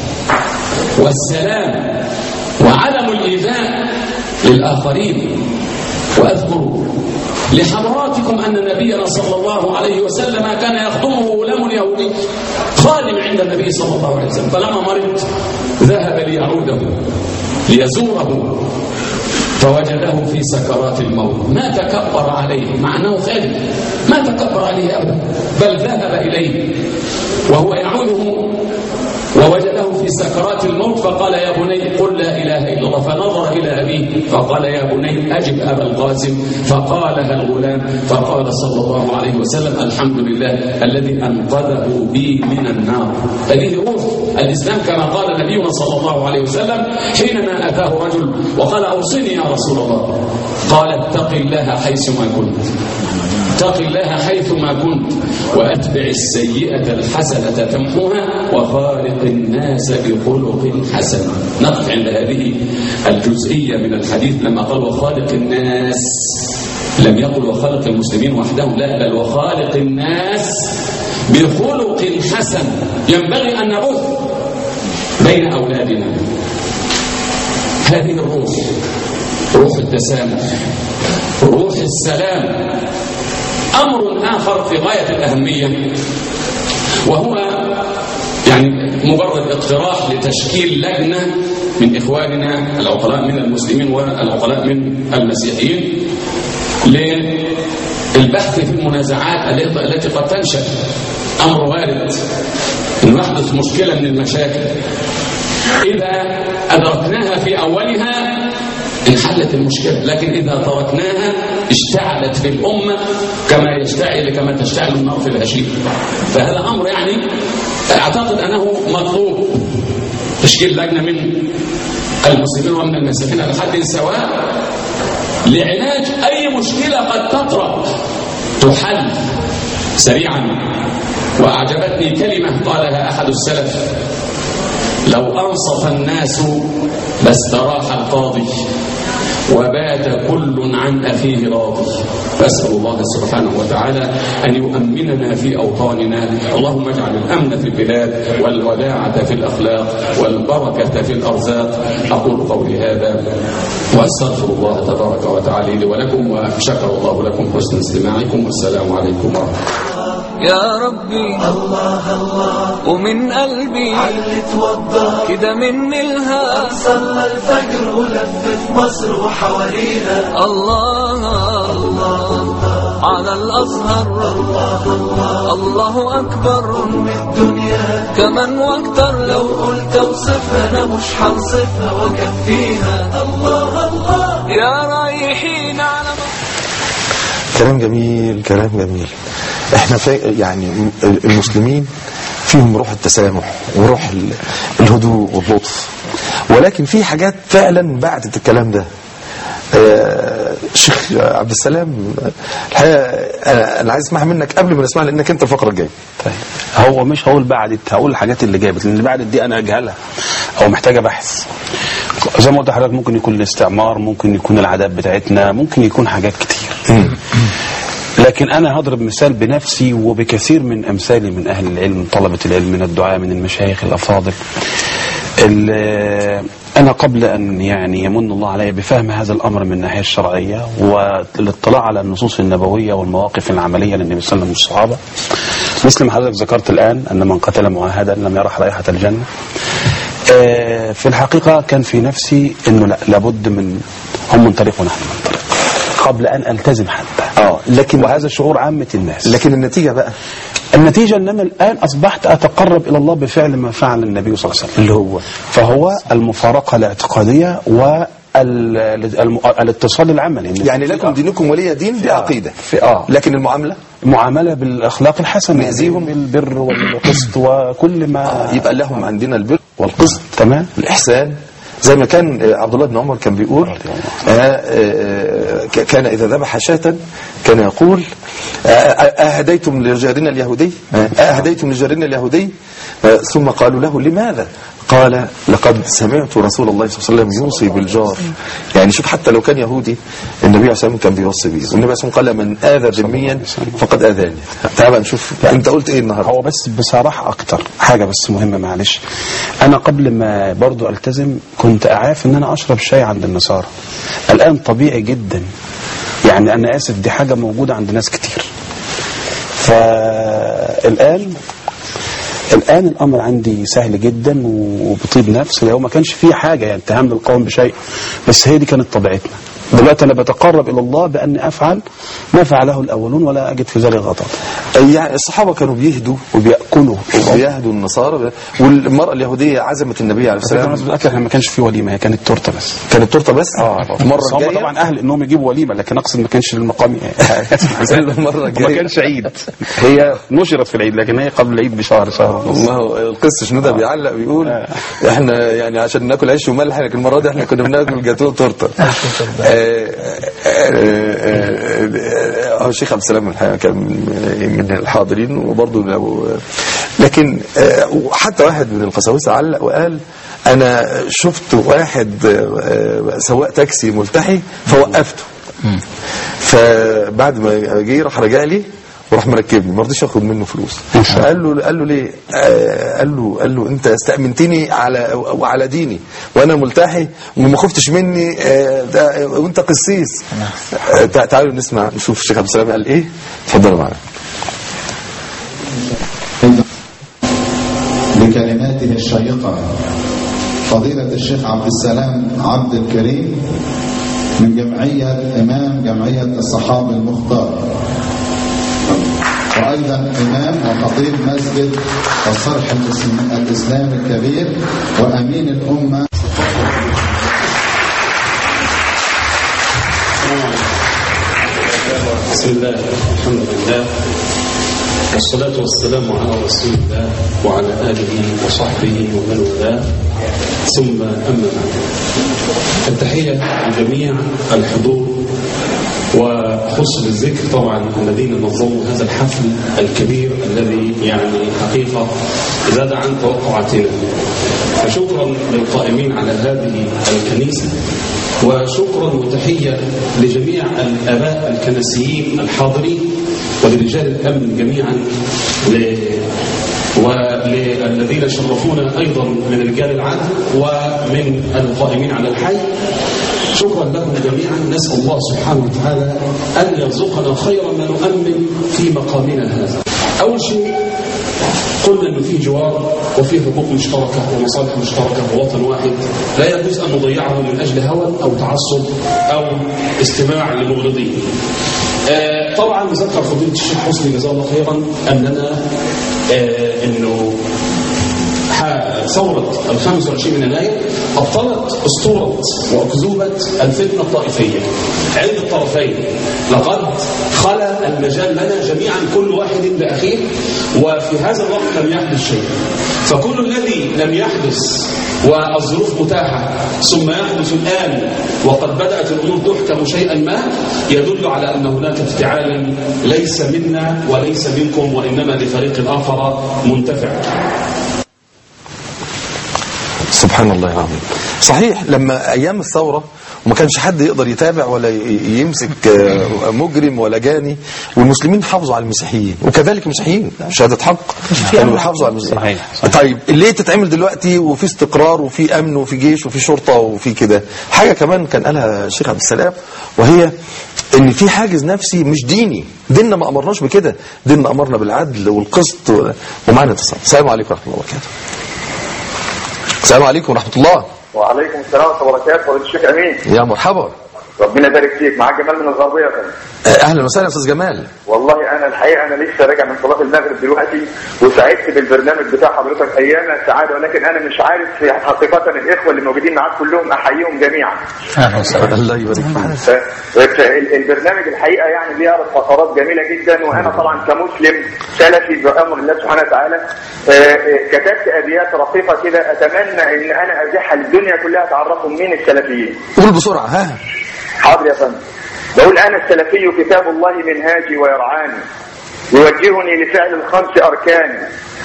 والسلام وعدم الإيذاء للآخرين وأذكر لحضراتكم أن نبينا صلى الله عليه وسلم كان يخدمه غلام يهودي خادم عند النبي صلى الله عليه وسلم فلما مرض ذهب ليعوده ليزوره فوجده في سكرات الموت ما تكبر عليه مع انه خادم ما تكبر عليه ابدا بل ذهب اليه وهو يعوده ووجده في سكرات الموت فقال يا بني قل لا إله إلا الله فنظر إلى أبيه فقال يا بني أجب أبا القاسم فقالها الغلام فقال صلى الله عليه وسلم الحمد لله الذي أنقذه بي من النار هذه روح الإسلام كما قال نبينا صلى الله عليه وسلم حينما أتاه رجل وقال أوصني يا رسول الله قال اتق الله حيثما كنت اتق الله حيثما كنت وأتبع السيئة الحسنة تمحوها وخالق الناس بخلق حسن نقف عند هذه الجزئية من الحديث لما قال وخالق الناس لم يقل وخالق المسلمين وحدهم لا بل وخالق الناس بخلق حسن ينبغي أن نبث بين أولادنا هذه الروح روح التسامح روح السلام أمر آخر في غاية الأهمية وهو يعني مجرد اقتراح لتشكيل لجنة من إخواننا العقلاء من المسلمين والعقلاء من المسيحيين للبحث في المنازعات التي قد تنشأ أمر وارد أن يحدث مشكلة من المشاكل إذا أدركناها في أولها انحلت المشكلة لكن إذا تركناها اشتعلت في الأمة كما يشتعل كما تشتعل النار في الهشيم فهذا أمر يعني أعتقد أنه مطلوب تشكيل لجنة من المسلمين ومن المسيحيين على حد سواء لعلاج أي مشكلة قد تطرأ تحل سريعا وأعجبتني كلمة قالها أحد السلف لو أنصف الناس لاستراح القاضي وبات كل عن أخيه راضي أسأل الله سبحانه وتعالى أن يؤمننا في أوطاننا اللهم اجعل الأمن في البلاد والوداعة في الأخلاق والبركة في الأرزاق أقول قولي هذا وأستغفر الله تبارك وتعالى لي ولكم وشكر الله لكم حسن استماعكم والسلام عليكم ورحمة الله يا ربي الله الله ومن قلبي علت وضى كده مني الها صلى الفجر ولفت مصر وحوالينا الله الله على الأزهر الله الله الله أكبر أم الدنيا كمان واكتر لو قلت اوصفها أنا مش هنصفها وكفيها الله الله يا رايحين على كلام جميل كلام جميل احنا في يعني المسلمين فيهم روح التسامح وروح ال- الهدوء واللطف ولكن في حاجات فعلا بعدت الكلام ده آه، شيخ عبد السلام الحقيقه انا أنا عايز اسمعها منك قبل ما نسمعها لانك انت الفقره الجايه طيب هو مش هقول بعدت هقول الحاجات اللي جابت لان اللي بعدت دي انا اجهلها او محتاجه بحث زي ما قلت لحضرتك ممكن يكون الاستعمار ممكن يكون العادات بتاعتنا ممكن يكون حاجات كتير لكن انا هضرب مثال بنفسي وبكثير من امثالي من اهل العلم من طلبه العلم من الدعاء من المشايخ الافاضل ال- انا قبل ان يعني يمن الله علي بفهم هذا الامر من الناحيه الشرعيه والاطلاع على النصوص النبويه والمواقف العمليه للنبي صلى الله عليه وسلم والصحابه مثل ما حضرتك ذكرت الان ان من قتل معاهدا لم يرح رائحه الجنه آه، في الحقيقه كان في نفسي انه لا لابد من هم منطلق ونحن ننطلق قبل ان التزم حتى اه لكن وهذا شعور عامه الناس لكن النتيجة بقى النتيجة أن أنا الآن أصبحت أتقرب إلى الله بفعل ما فعل النبي صلى الله عليه وسلم اللي هو فهو المفارقة الاعتقادية والاتصال العملي إن يعني في- لكم دينكم ولي دين دي آه. عقيدة في آه لكن المعاملة معاملة بالأخلاق الحسنة نأذيهم؟ بالبر والقسط وكل ما يبقى لهم عندنا البر والقسط تمام الإحسان زي ما كان آه، عبد الله بن عمر كان بيقول رضي الله آه، آه، ك- كان إذا ذبح شاة كان يقول آه، آه، أهديتم لجارنا اليهودي آه، أهديتم لجارنا اليهودي آه، ثم قالوا له لماذا قال لقد سمعت رسول الله صلى الله عليه وسلم يوصي بالجار يعني شوف حتى لو كان يهودي النبي عليه الصلاة والسلام كان بيوصي بيه والنبي عليه الصلاة والسلام قال من آذى ذميا فقد آذاني تعال بقى نشوف أنت قلت إيه النهاردة هو بس بصراحة أكتر حاجة بس مهمة معلش أنا قبل ما برضو ألتزم كنت أعاف إن أنا أشرب شاي عند النصارى الآن طبيعي جدا يعني أنا آسف دي حاجة موجودة عند ناس كتير فالآن الآن الأمر عندي سهل جدا وبطيب نفس لو ما كانش فيه حاجة يعني اتهام للقوم بشيء بس هي دي كانت طبيعتنا دلوقتي أنا بتقرب إلى الله بأني أفعل ما فعله الأولون ولا أجد في ذلك غضب يعني الصحابة كانوا بيهدوا وبيأكلوا وبيهدوا النصارى والمرأة اليهودية عزمت النبي عليه السلام السلام بالأكل احنا ما كانش في وليمة هي كانت تورته بس كانت تورته بس المرة بس هم الجاية طبعا أهل إنهم يجيبوا وليمة لكن أقصد ما كانش للمقام المرة ما الجاية كانش عيد هي نشرت في العيد لكن هي قبل العيد بشهر شهر ونص ما هو القس شنودة بيعلق بيقول احنا يعني عشان ناكل عيش وملح لكن المرة دي احنا كنا بناكل جاتوه تورته آه، آه، آه، آه، هو الشيخ عبد السلام الحقيقة كان من من الحاضرين وبرضه لو لكن آه، وحتى واحد من القساوسة علق وقال انا شفت واحد آه، آه، سواق تاكسي ملتحي فوقفته فبعد ما جه راح رجع لي وراح مركبني ما رضيش اخد منه فلوس قال له قال له ليه آه قال له قال له انت استأمنتني على وعلى ديني وانا ملتحي وما خفتش مني آه ده وانت قسيس آه تع- تعالوا نسمع نشوف الشيخ عبد السلام قال ايه اتفضلوا معانا بكلماته الشيقة فضيلة الشيخ عبد السلام عبد الكريم من جمعية إمام جمعية الصحابة المختار وأيضا إمام وخطيب مسجد الصرح الإسلام- الإسلامي الكبير وأمين الأمة بسم الله الحمد لله والصلاة والسلام على رسول الله وعلى آله وصحبه ومن والاه ثم أما بعد التحية لجميع الحضور وخص بالذكر طبعا الذين نظموا هذا الحفل الكبير الذي يعني حقيقة زاد عن توقعاتنا فشكرا للقائمين على هذه الكنيسة وشكرا وتحية لجميع الآباء الكنسيين الحاضرين ولرجال الأمن جميعا ل... وللذين شرفونا أيضا من رجال العدل ومن القائمين على الحي شكرا لكم جميعا نسأل الله سبحانه وتعالى أن يرزقنا خير ما نؤمن في مقامنا هذا أول شيء قلنا أنه في جوار وفي حقوق مشتركة ومصالح مشتركة ووطن واحد لا يجوز أن نضيعه من أجل هوى أو تعصب أو استماع لمغرضين آه طبعا ذكر فضيلة الشيخ حسني جزاه الله خيرا أننا آه أنه ح- ثورة ال 25 من يناير أبطلت أسطورة وأكذوبة الفتنة الطائفية عند الطرفين لقد خلى المجال لنا جميعا كل واحد بأخيه وفي هذا الوقت لم يحدث شيء فكل الذي لم يحدث والظروف متاحة ثم يحدث الآن وقد بدأت الأمور تحكم شيئا ما يدل على أن هناك افتعالا ليس منا وليس منكم وإنما لفريق آخر منتفع سبحان الله العظيم صحيح لما ايام الثوره وما كانش حد يقدر يتابع ولا ي- يمسك آه، مجرم ولا جاني والمسلمين حافظوا على المسيحيين وكذلك المسيحيين شهاده حق كانوا يحافظوا على المسيحيين صحيح. طيب ليه تتعمل دلوقتي وفي استقرار وفي امن وفي جيش وفي شرطه وفي كده حاجه كمان كان قالها الشيخ عبد السلام وهي ان في حاجز نفسي مش ديني ديننا ما امرناش بكده ديننا امرنا بالعدل والقسط و- ومعنا اتصال السلام عليكم ورحمه الله وبركاته السلام عليكم ورحمه الله وعليكم السلام ورحمه الله وبركاته فضيله الشيخ امين يا مرحبا ربنا يبارك فيك معاك جمال من الغربيه يا فندم آه، اهلا وسهلا يا استاذ جمال والله انا الحقيقه انا لسه راجع من صلاه المغرب دلوقتي وسعدت بالبرنامج بتاع حضرتك ايام السعاده ولكن انا مش عارف حقيقه الاخوه اللي موجودين معاك كلهم احييهم جميعا اهلا وسهلا الله يبارك فيك ف- ف- البرنامج الحقيقه يعني بيعرض فقرات جميله جدا وانا طبعا كمسلم سلفي بامر الله سبحانه وتعالى آه، آه، كتبت ابيات رقيقه كده اتمنى ان انا ازيحها للدنيا كلها تعرفهم مين السلفيين قول بسرعه ها حاضر يا فندم بقول انا السلفي كتاب الله منهاجي ويرعاني يوجهني لفعل الخمس اركان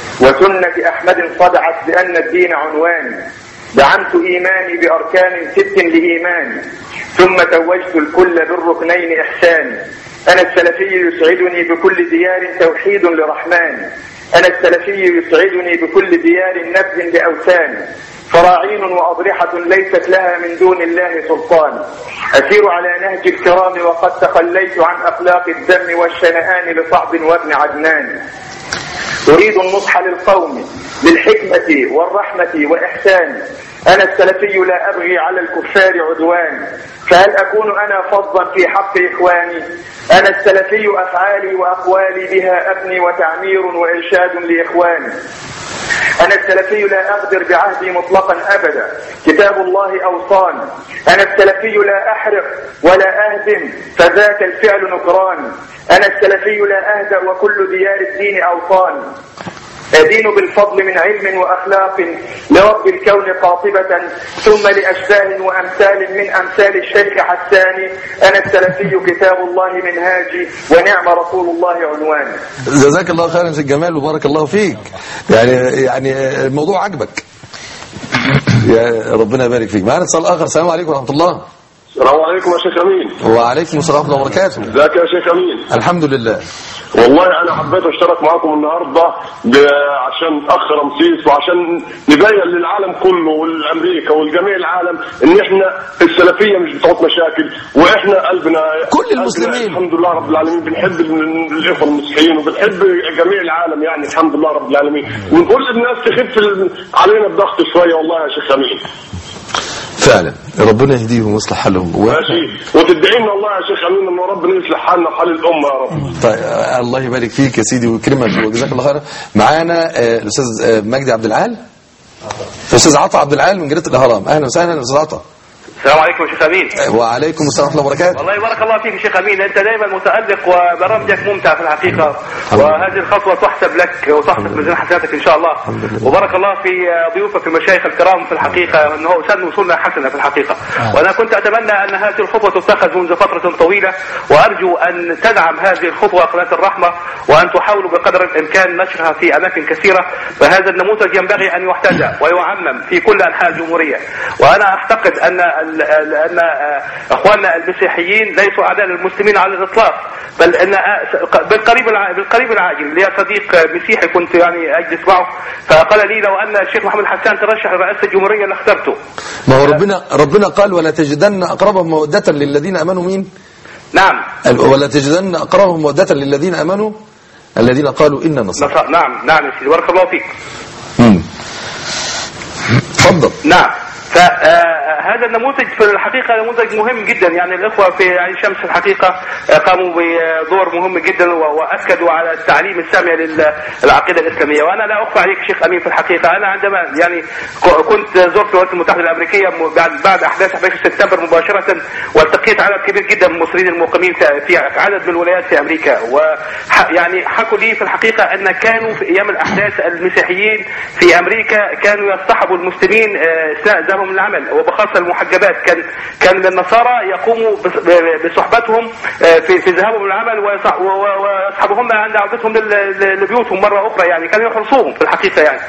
وسنة احمد صدعت بان الدين عنوان دعمت ايماني باركان ست لايماني ثم توجت الكل بالركنين احسان انا السلفي يسعدني بكل ديار توحيد لرحمن انا السلفي يسعدني بكل ديار نبذ لاوثان فراعين وأضرحة ليست لها من دون الله سلطان أسير على نهج الكرام وقد تخليت عن أخلاق الدم والشنآن لصعب وابن عدنان أريد النصح للقوم بالحكمة والرحمة وإحسان أنا السلفي لا أبغي على الكفار عدوان فهل أكون أنا فظا في حق إخواني أنا السلفي أفعالي وأقوالي بها أبني وتعمير وإرشاد لإخواني أنا السلفي لا أغدر بعهدي مطلقا أبدا كتاب الله أوصاني أنا السلفي لا أحرق ولا أهدم فذاك الفعل نكران أنا السلفي لا أهدأ وكل ديار الدين أوطان أدين بالفضل من علم وأخلاق لرب الكون قاطبة ثم لأشباه وأمثال من أمثال الشيخ حسان أنا السلفي كتاب الله منهاجي ونعم رسول الله عنواني جزاك الله خيرا يا شيخ جمال وبارك الله فيك يعني يعني الموضوع عجبك يا ربنا يبارك فيك معانا اتصال اخر السلام عليكم ورحمه الله السلام عليكم يا شيخ امين وعليكم السلام ورحمه الله وبركاته ازيك يا شيخ امين الحمد لله والله انا حبيت اشترك معاكم النهارده ب- عشان اخ رمسيس وعشان نبين للعالم كله والامريكا والجميع العالم ان احنا السلفيه مش بتوع مشاكل واحنا قلبنا كل قلبنا المسلمين. الحمد لله رب العالمين بنحب ال- الاخوه المسيحيين وبنحب جميع العالم يعني الحمد لله رب العالمين ونقول للناس تخف ال- علينا الضغط شويه والله يا شيخ امين فعلا ربنا يهديهم ويصلح حالهم و... ماشي وتدعي لنا والله يا شيخ امين ان ربنا يصلح حالنا وحال الامه يا رب طيب آه، الله يبارك فيك يا سيدي ويكرمك وجزاك الله خيرا معانا آه، الاستاذ آه، مجدي عبد العال الاستاذ عطا عبد العال من جريده الاهرام اهلا وسهلا استاذ عطا السلام عليكم يا شيخ امين آه، وعليكم السلام ورحمه الله وبركاته والله بارك الله فيك يا شيخ امين انت دائما متالق وبرامجك ممتع في الحقيقه وهذه الخطوه تحسب لك وتحسب ميزان حسناتك ان شاء الله وبارك الله في ضيوفك المشايخ الكرام في الحقيقه انه سن وصولنا حسنه في الحقيقه وانا كنت اتمنى ان هذه الخطوه تتخذ منذ فتره طويله وارجو ان تدعم هذه الخطوه قناه الرحمه وان تحاولوا بقدر الامكان نشرها في اماكن كثيره فهذا النموذج ينبغي ان يحتذى ويعمم في كل انحاء الجمهوريه وانا اعتقد ان ال- ال- ان آه، اخواننا المسيحيين ليسوا اعداء للمسلمين على الاطلاق بل ان آه، بالقريب الع- بالقريب العاجل لي صديق آه، مسيحي كنت يعني اجلس معه فقال لي لو ان الشيخ محمد حسان ترشح لرئاسه الجمهوريه لاخترته ما هو ربنا ربنا قال ولا تجدن اقربهم موده للذين امنوا مين نعم ال- ولا تجدن اقربهم موده للذين امنوا الذين قالوا انا نصارى نص- نعم نعم يا سيدي بارك الله فيك مم. اتفضل نعم فهذا النموذج في الحقيقة نموذج مهم جدا يعني الإخوة في عين شمس الحقيقة آه، قاموا بدور مهم جدا و- وأكدوا على التعليم السامي للعقيدة الإسلامية وأنا لا أخفى عليك شيخ أمين في الحقيقة أنا عندما يعني ك- كنت زرت الولايات المتحدة الأمريكية م- بعد بعد أحداث 11 سبتمبر مباشرة والتقيت عدد كبير جدا من المصريين المقيمين في- في عدد من الولايات في أمريكا ويعني حكوا لي في الحقيقة أن كانوا في أيام الأحداث المسيحيين في أمريكا كانوا يصطحبوا المسلمين آه، أثناء ذهابهم للعمل وبخاصة حتى المحجبات كان كان النصارى يقوموا بس- ب- بصحبتهم آه، في في ذهابهم للعمل ويص- و- و- ويصحبهم عند عودتهم لل- ل- لبيوتهم مره اخرى يعني كانوا يحرصوهم في الحقيقه يعني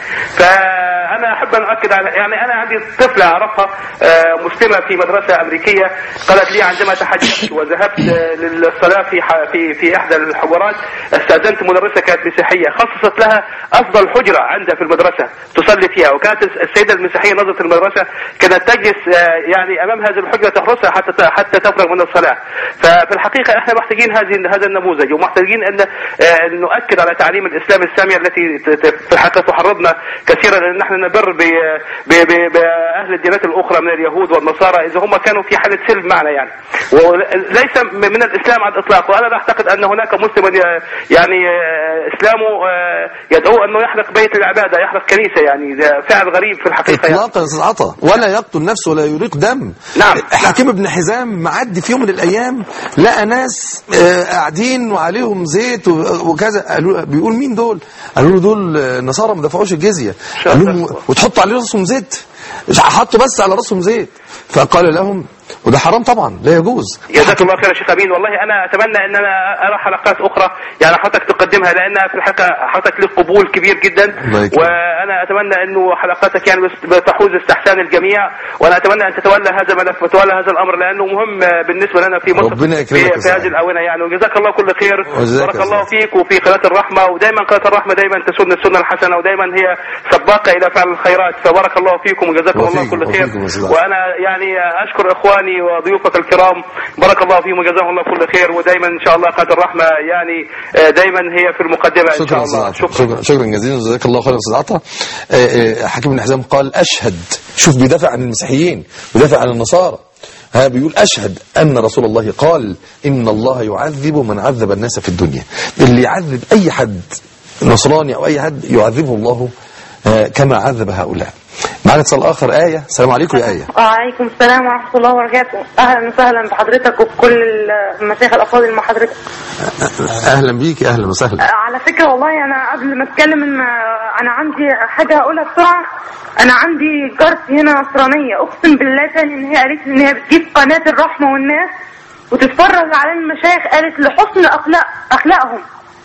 فانا احب ان اؤكد على يعني انا عندي طفله اعرفها آه، مسلمه في مدرسه امريكيه قالت لي عندما تحجبت وذهبت آه، للصلاه في ح- في في احدى الحجرات استاذنت مدرسه كانت مسيحيه خصصت لها افضل حجره عندها في المدرسه تصلي فيها وكانت السيده المسيحيه نظره المدرسه كانت تجلس آه، يعني امام هذه الحجره تحرسها حتى ت- حتى تفرغ من الصلاه ففي الحقيقه احنا محتاجين هذه هذا النموذج ومحتاجين ان آه، نؤكد على تعليم الاسلام الساميه التي ت- ت- في الحقيقه تحرضنا كثيرا ان نحن نبر ب- ب- ب- باهل الديانات الاخرى من اليهود والنصارى اذا هم كانوا في حاله سلم معنا يعني وليس من الاسلام على الاطلاق وانا لا اعتقد ان هناك مسلم يعني آه، اسلامه آه، يدعو انه يحرق بيت العباده يحرق كنيسه يعني ده فعل غريب في الحقيقه يعني. اطلاقا يا استاذ عطا ولا يقتل نفسه ولا يريق دم نعم. حكيم ابن حزام معدي في يوم من الايام لقى ناس آه، قاعدين وعليهم زيت و- وكذا قالوا بيقول مين دول قالوا له دول آه، نصارى ما دفعوش الجزيه قالوا لهم وتحطوا على راسهم زيت حطوا بس على راسهم زيت فقال لهم وده حرام طبعا لا يجوز جزاك الله خير يا شيخ امين والله انا اتمنى ان انا ارى حلقات اخرى يعني حضرتك تقدمها لانها في الحقيقه حضرتك لك قبول كبير جدا الله يكرمك. وانا اتمنى انه حلقاتك يعني بس- بتحوز استحسان الجميع وانا اتمنى ان تتولى هذا الملف وتتولى هذا الامر لانه مهم بالنسبه لنا في مصر ربنا يكرمك في, يا في سعد. هذه الاونه يعني وجزاك الله كل خير وجزاك بارك يا الله سعد. فيك وفي قناه الرحمه ودائما قناه الرحمه دائما تسن السنه الحسنه ودائما هي سباقه الى فعل الخيرات فبارك الله فيكم وجزاكم الله وفيكم- كل خير وفيكم يا سيدي. وانا يعني اشكر اخواني وضيوفك الكرام بارك الله فيهم وجزاهم الله كل خير ودايما ان شاء الله قناه الرحمه يعني آه، دايما هي في المقدمه ان شاء شكرا يا الله استاذ عطا شكرا شكرا جزيلا جزاك الله خيرا يا استاذ عطا آه، آه، حكيم بن حزام قال اشهد شوف بيدافع عن المسيحيين بيدافع عن النصارى ها بيقول أشهد أن رسول الله قال إن الله يعذب من عذب الناس في الدنيا اللي يعذب أي حد نصراني أو أي حد يعذبه الله آه، كما عذب هؤلاء معنا اتصال آخر آية السلام عليكم يا آية وعليكم السلام ورحمة الله وبركاته أهلا وسهلا بحضرتك وبكل المشايخ الأفاضل مع حضرتك أهلا بيك أهلا وسهلا على فكرة والله أنا قبل ما أتكلم إن أنا عندي حاجة هقولها بسرعة أنا عندي جارتي هنا نصرانية أقسم بالله تاني إن هي قالت لي إن هي بتجيب قناة الرحمة والناس وتتفرج على المشايخ قالت لحسن أخلاق أخلاقهم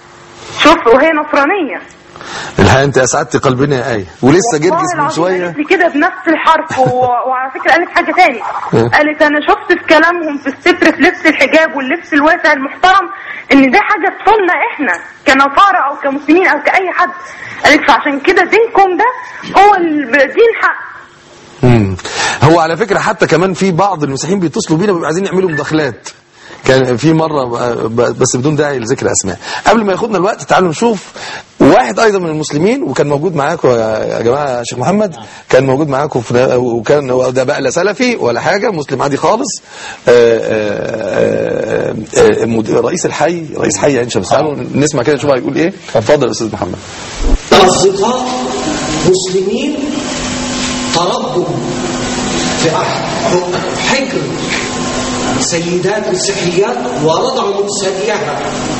شوف وهي نصرانية الحقيقة أنت أسعدت قلبنا يا آية ولسه والله جرجس من العظيم شوية قالت لي كده بنفس الحرف و... وعلى فكره قالت حاجه تاني إيه؟ قالت انا شفت في كلامهم في الستر في لبس الحجاب واللبس الواسع المحترم ان ده حاجه تصلنا احنا كنصارى او كمسلمين او كاي حد قالت فعشان كده دينكم ده هو الدين حق مم. هو على فكرة حتى كمان في بعض المسيحيين بيتصلوا بينا بيبقوا عايزين يعملوا مداخلات كان في مرة ب- بس بدون داعي لذكر أسماء قبل ما ياخدنا الوقت تعالوا نشوف واحد أيضا من المسلمين وكان موجود معاكم يا يا جماعة يا شيخ محمد كان موجود معاكم في وكان هو ده بقى لا سلفي ولا حاجة مسلم عادي خالص آه، آه، آه، آه، مد- رئيس الحي رئيس حي عين شمس تعالوا نسمع كده نشوف هيقول إيه اتفضل يا أستاذ محمد أصدقاء مسلمين تربوا في أح- حجر سيدات مسيحيات ورضعوا من ثديها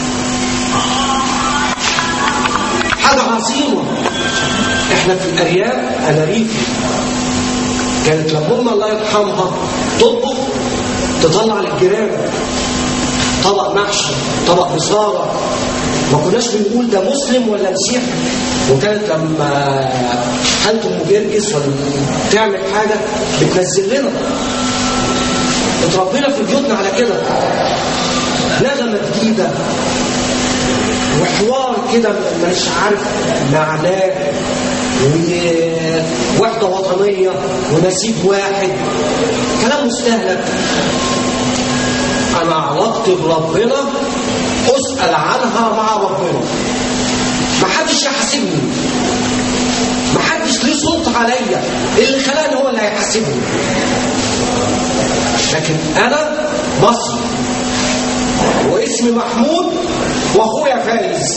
حاجة عظيمة احنا في الأرياف أنا ريفي كانت لما أمي الله يرحمها تطبخ تطلع للجيران طبق محشي طبق بصارة ما كناش بنقول ده مسلم ولا مسيحي وكانت لما خالة ام جرجس ولا تعمل حاجة بتنزل لنا اتربينا في بيوتنا على كده نغمة جديدة وحوار كده مش عارف معناه ووحدة وطنية ونسيب واحد كلام مستهلك أنا علاقتي بربنا أسأل عنها مع ربنا ما حدش يحاسبني ما حدش ليه سلطة عليا اللي خلاني هو اللي هيحاسبني لكن أنا مصري واسمي محمود وأخويا فايز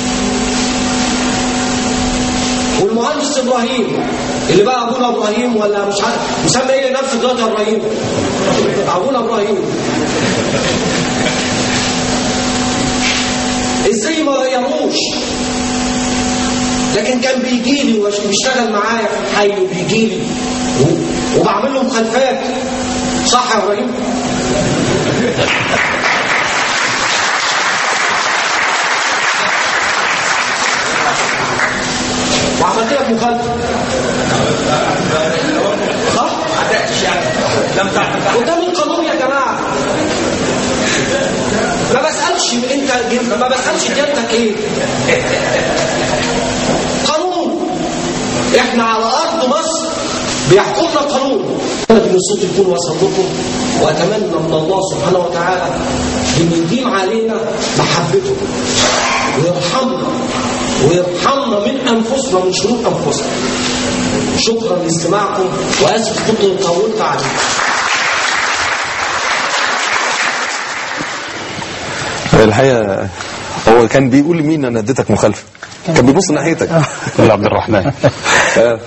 والمهندس ابراهيم اللي بقى ابونا ابراهيم ولا مش عارف مسمى ايه لنفسه دلوقتي يا ابراهيم ابونا ابراهيم ازاي ما غيروش لكن كان بيجي لي وبيشتغل معايا في الحي وبيجي لي وبعمل له مخالفات صح يا ابراهيم؟ وعملت لك مخالفه صح؟ قدام القانون يا جماعه ما بسالش انت ما بسالش جدك ايه قانون احنا على ارض مصر بيحكمنا قانون انا ان الصوت يكون وصل لكم واتمنى من الله سبحانه وتعالى ان يديم علينا محبته ويرحمنا ويرحمنا من انفسنا من شرور انفسنا شكرا لاستماعكم واسف كنت طولت عليكم الحقيقه هو كان بيقول لمين انا اديتك مخالفه كان بيبص ناحيتك يا عبد الرحمن آه.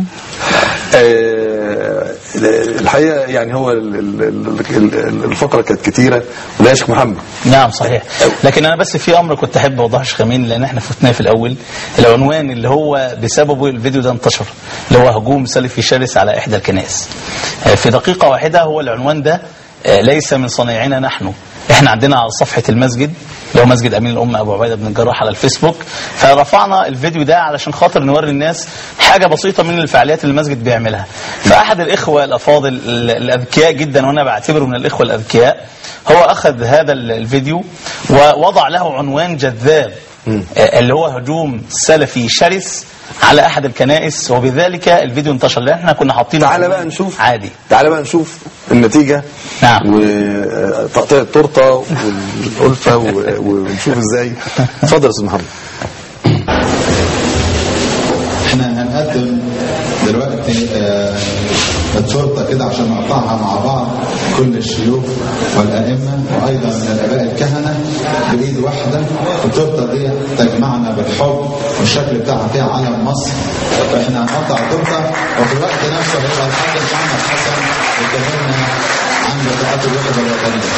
آه، الحقيقه يعني هو ال- ال- ال- ال- الفقره كانت كتيره ولا يا شيخ محمد نعم صحيح لكن انا بس في امر كنت احب اوضحه يا شيخ امين لان احنا فتناه في الاول العنوان اللي هو بسببه الفيديو ده انتشر اللي هو هجوم سلفي شرس على احدى الكنائس آه، في دقيقه واحده هو العنوان ده آه، ليس من صنيعنا نحن احنا عندنا على صفحه المسجد اللي هو مسجد امين الامه ابو عبيده بن الجراح على الفيسبوك فرفعنا الفيديو ده علشان خاطر نوري الناس حاجه بسيطه من الفعاليات اللي المسجد بيعملها فاحد الاخوه الافاضل ال- الاذكياء جدا وانا بعتبره من الاخوه الاذكياء هو اخذ هذا ال- الفيديو ووضع له عنوان جذاب آه، اللي هو هجوم سلفي شرس على احد الكنائس وبذلك الفيديو انتشر لان احنا كنا حاطينه تعالى بقى نشوف عادي تعالى بقى نشوف النتيجه نعم وتقطيع التورته والالفه و- ونشوف ازاي اتفضل يا استاذ محمد احنا هنقدم دلوقتي آه، التورته كده عشان نقطعها مع بعض كل الشيوخ والائمه وايضا من الاباء الكهنه بايد واحده التورته دي تجمعنا بالحب والشكل بتاعها فيها علم مصر فاحنا هنقطع التورته وفي الوقت نفسه هيبقى الحاج محمد حسن يكلمنا عن بطاقات الوحده الوطنيه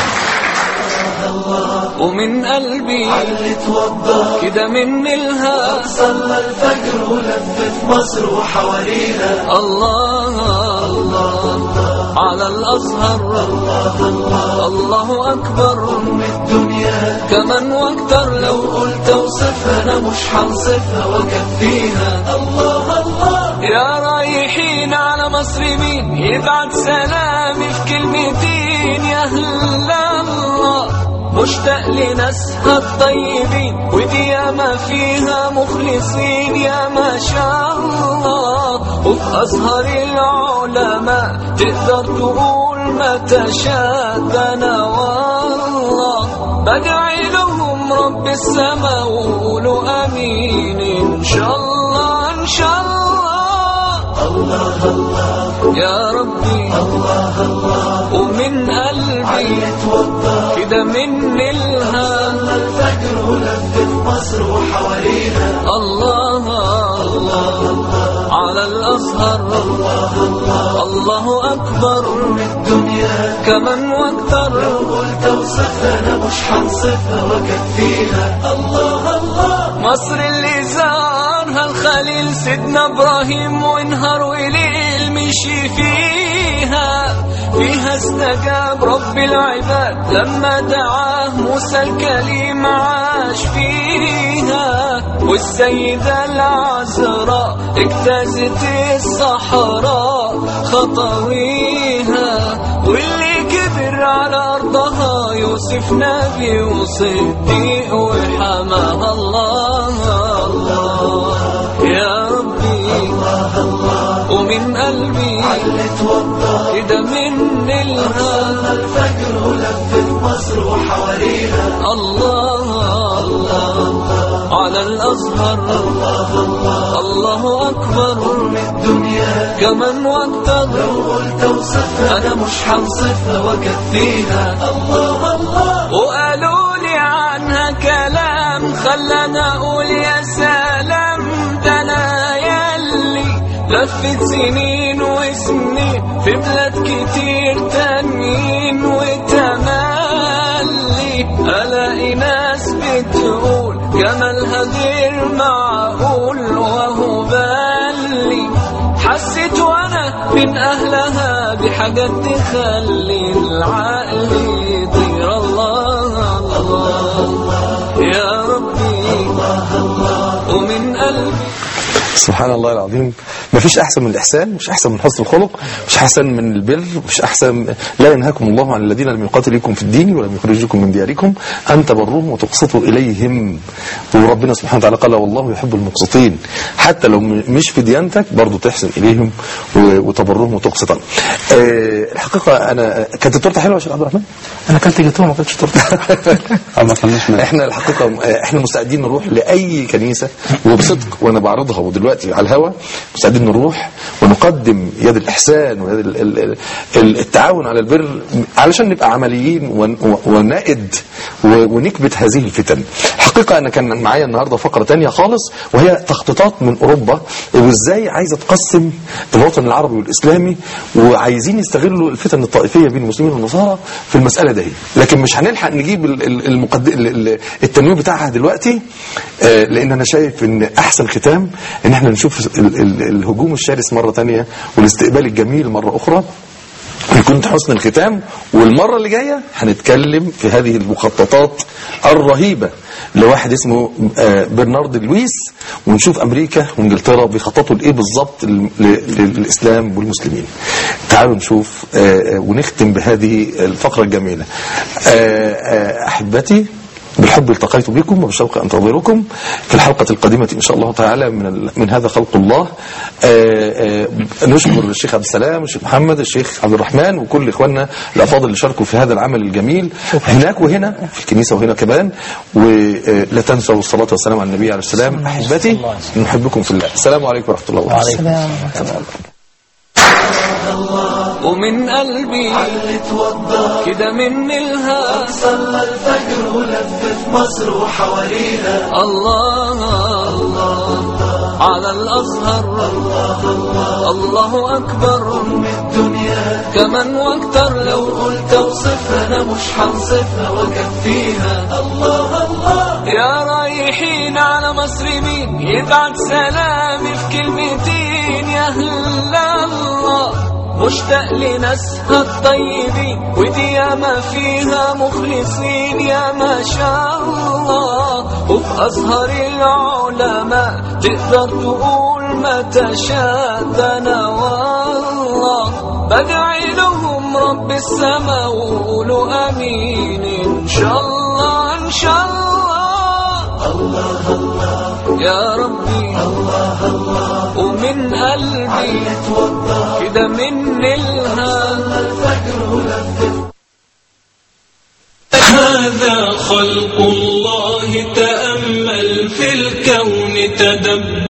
ومن قلبي علت وضى كده من الها صلى الفجر ولفت مصر وحوالينا الله الله على الأزهر الله الله الله أكبر أم الدنيا كمان واكتر لو قلت اوصفها أنا مش هنصفها وأكفيها الله الله يا رايحين على مصر مين يبعت سلامي في كلمتين يا أهل الله مشتاق لناسها الطيبين ودي ياما فيها مخلصين يا ما شاء الله وفي أزهر العلماء تقدر تقول ما تشاء ده أنا والله بدعي لهم رب السماء وقولوا أمين إن شاء الله إن شاء الله الله الله يا ربي الله الله ومن قلبي كده من الهم الفجر ولفت مصر وحوالينا الله الله على الأزهر الله الله الله أكبر من الدنيا كمان واكتر لو قلت اوصفها أنا مش هنصفها وأكفيها الله الله مصر اللي زارها الخليل سيدنا إبراهيم ونهار وليل مشي فيها فيها استجاب رب العباد لما دعاه موسى الكليم عاش فيها والسيدة العذراء اجتازت الصحراء خطويها واللي كبر على أرضها يوسف نبي وصديق وحماها الله الله يا ربي الله الله ومن قلبي علت وضى كده من الهم الفجر ولفت مصر وحوالينا الله الله على الأزهر الله الله الله أكبر من الدنيا كمان واكتر لو قلت اوصفها أنا مش هنصفها وأكفيها الله الله وقالوا لي عنها كلام خلاني أقول يا سلام ده أنا يلي لفت سنين وسنين في بلاد كتير تانيين وتملي ألاقي ناس بتقول جمالها غير معقول وهو بالي حسيت وانا من اهلها في حاجات تخلي العقل يطير الله الله يا ربي ومن قلبي سبحان الله العظيم ما فيش احسن من الاحسان مش احسن من حسن الخلق مش احسن من البر مش احسن لا ينهاكم الله عن الذين لم يقاتلوكم في الدين ولم يخرجوكم من دياركم ان تبروهم وتقسطوا اليهم وربنا سبحانه وتعالى قال والله يحب المقسطين حتى لو م- مش في ديانتك برضه تحسن اليهم و- وتبرهم وتقسط عنهم. آه، الحقيقه انا كانت التورته حلوه يا شيخ عبد الرحمن انا اكلت جاتوه ما اكلتش تورته ما كناش احنا الحقيقه آه، احنا مستعدين نروح لاي كنيسه وبصدق وانا بعرضها ودلوقتي على الهوا مستعدين نروح ونقدم يد الاحسان ويد ال- ال- ال- التعاون على البر علشان نبقى عمليين ون- ونائد و- ونكبت هذه الفتن الحقيقه انا كان معايا النهارده فقره تانية خالص وهي تخطيطات من اوروبا وازاي عايزه تقسم الوطن العربي والاسلامي وعايزين يستغلوا الفتن الطائفيه بين المسلمين والنصارى في المساله دي لكن مش هنلحق نجيب ال- ال- المقد... ال- ال- التنويه بتاعها دلوقتي آه، لان انا شايف ان احسن ختام ان احنا نشوف ال- ال- الهجوم الشرس مره تانية والاستقبال الجميل مره اخرى يكون حسن الختام والمرة اللي جاية هنتكلم في هذه المخططات الرهيبة لواحد اسمه آه، برنارد لويس ونشوف أمريكا وإنجلترا بيخططوا لإيه بالظبط لل- لل- للإسلام والمسلمين تعالوا نشوف آه، آه، ونختم بهذه الفقرة الجميلة آه، آه، أحبتي بالحب التقيت بكم وبالشوق انتظركم في الحلقة القادمة إن شاء الله تعالى من ال- من هذا خلق الله آه، آه، نشكر الشيخ عبد السلام الشيخ محمد الشيخ عبد الرحمن وكل إخواننا الأفاضل اللي شاركوا في هذا العمل الجميل هناك وهنا في الكنيسة وهنا كمان ولا تنسوا الصلاة والسلام على النبي عليه السلام أحبتي نحبكم في الله السلام عليكم ورحمة الله وبركاته السلام ورحمة الله ومن قلبي كده من الها صلى الفجر ولف في مصر وحواليها الله الله على الأزهر الله أكبر أم الدنيا كمان واكتر لو لو قلت اوصفها انا مش هنصفها واكفيها الله الله يا رايحين على مصر مين يبعت سلامي في كلمتين يا هلا الله مشتاق لناسها الطيبين ودي ياما فيها مخلصين يا ما شاء الله وفي أزهر العلماء تقدر تقول ما تشاء ده أنا والله بدعي لهم رب السماء وقولوا أمين إن شاء الله إن شاء الله الله الله يا ربي الله الله ومن قلبي اتوضى كده من الهام الفجر ولف هذا خلق الله تأمل في الكون تدبر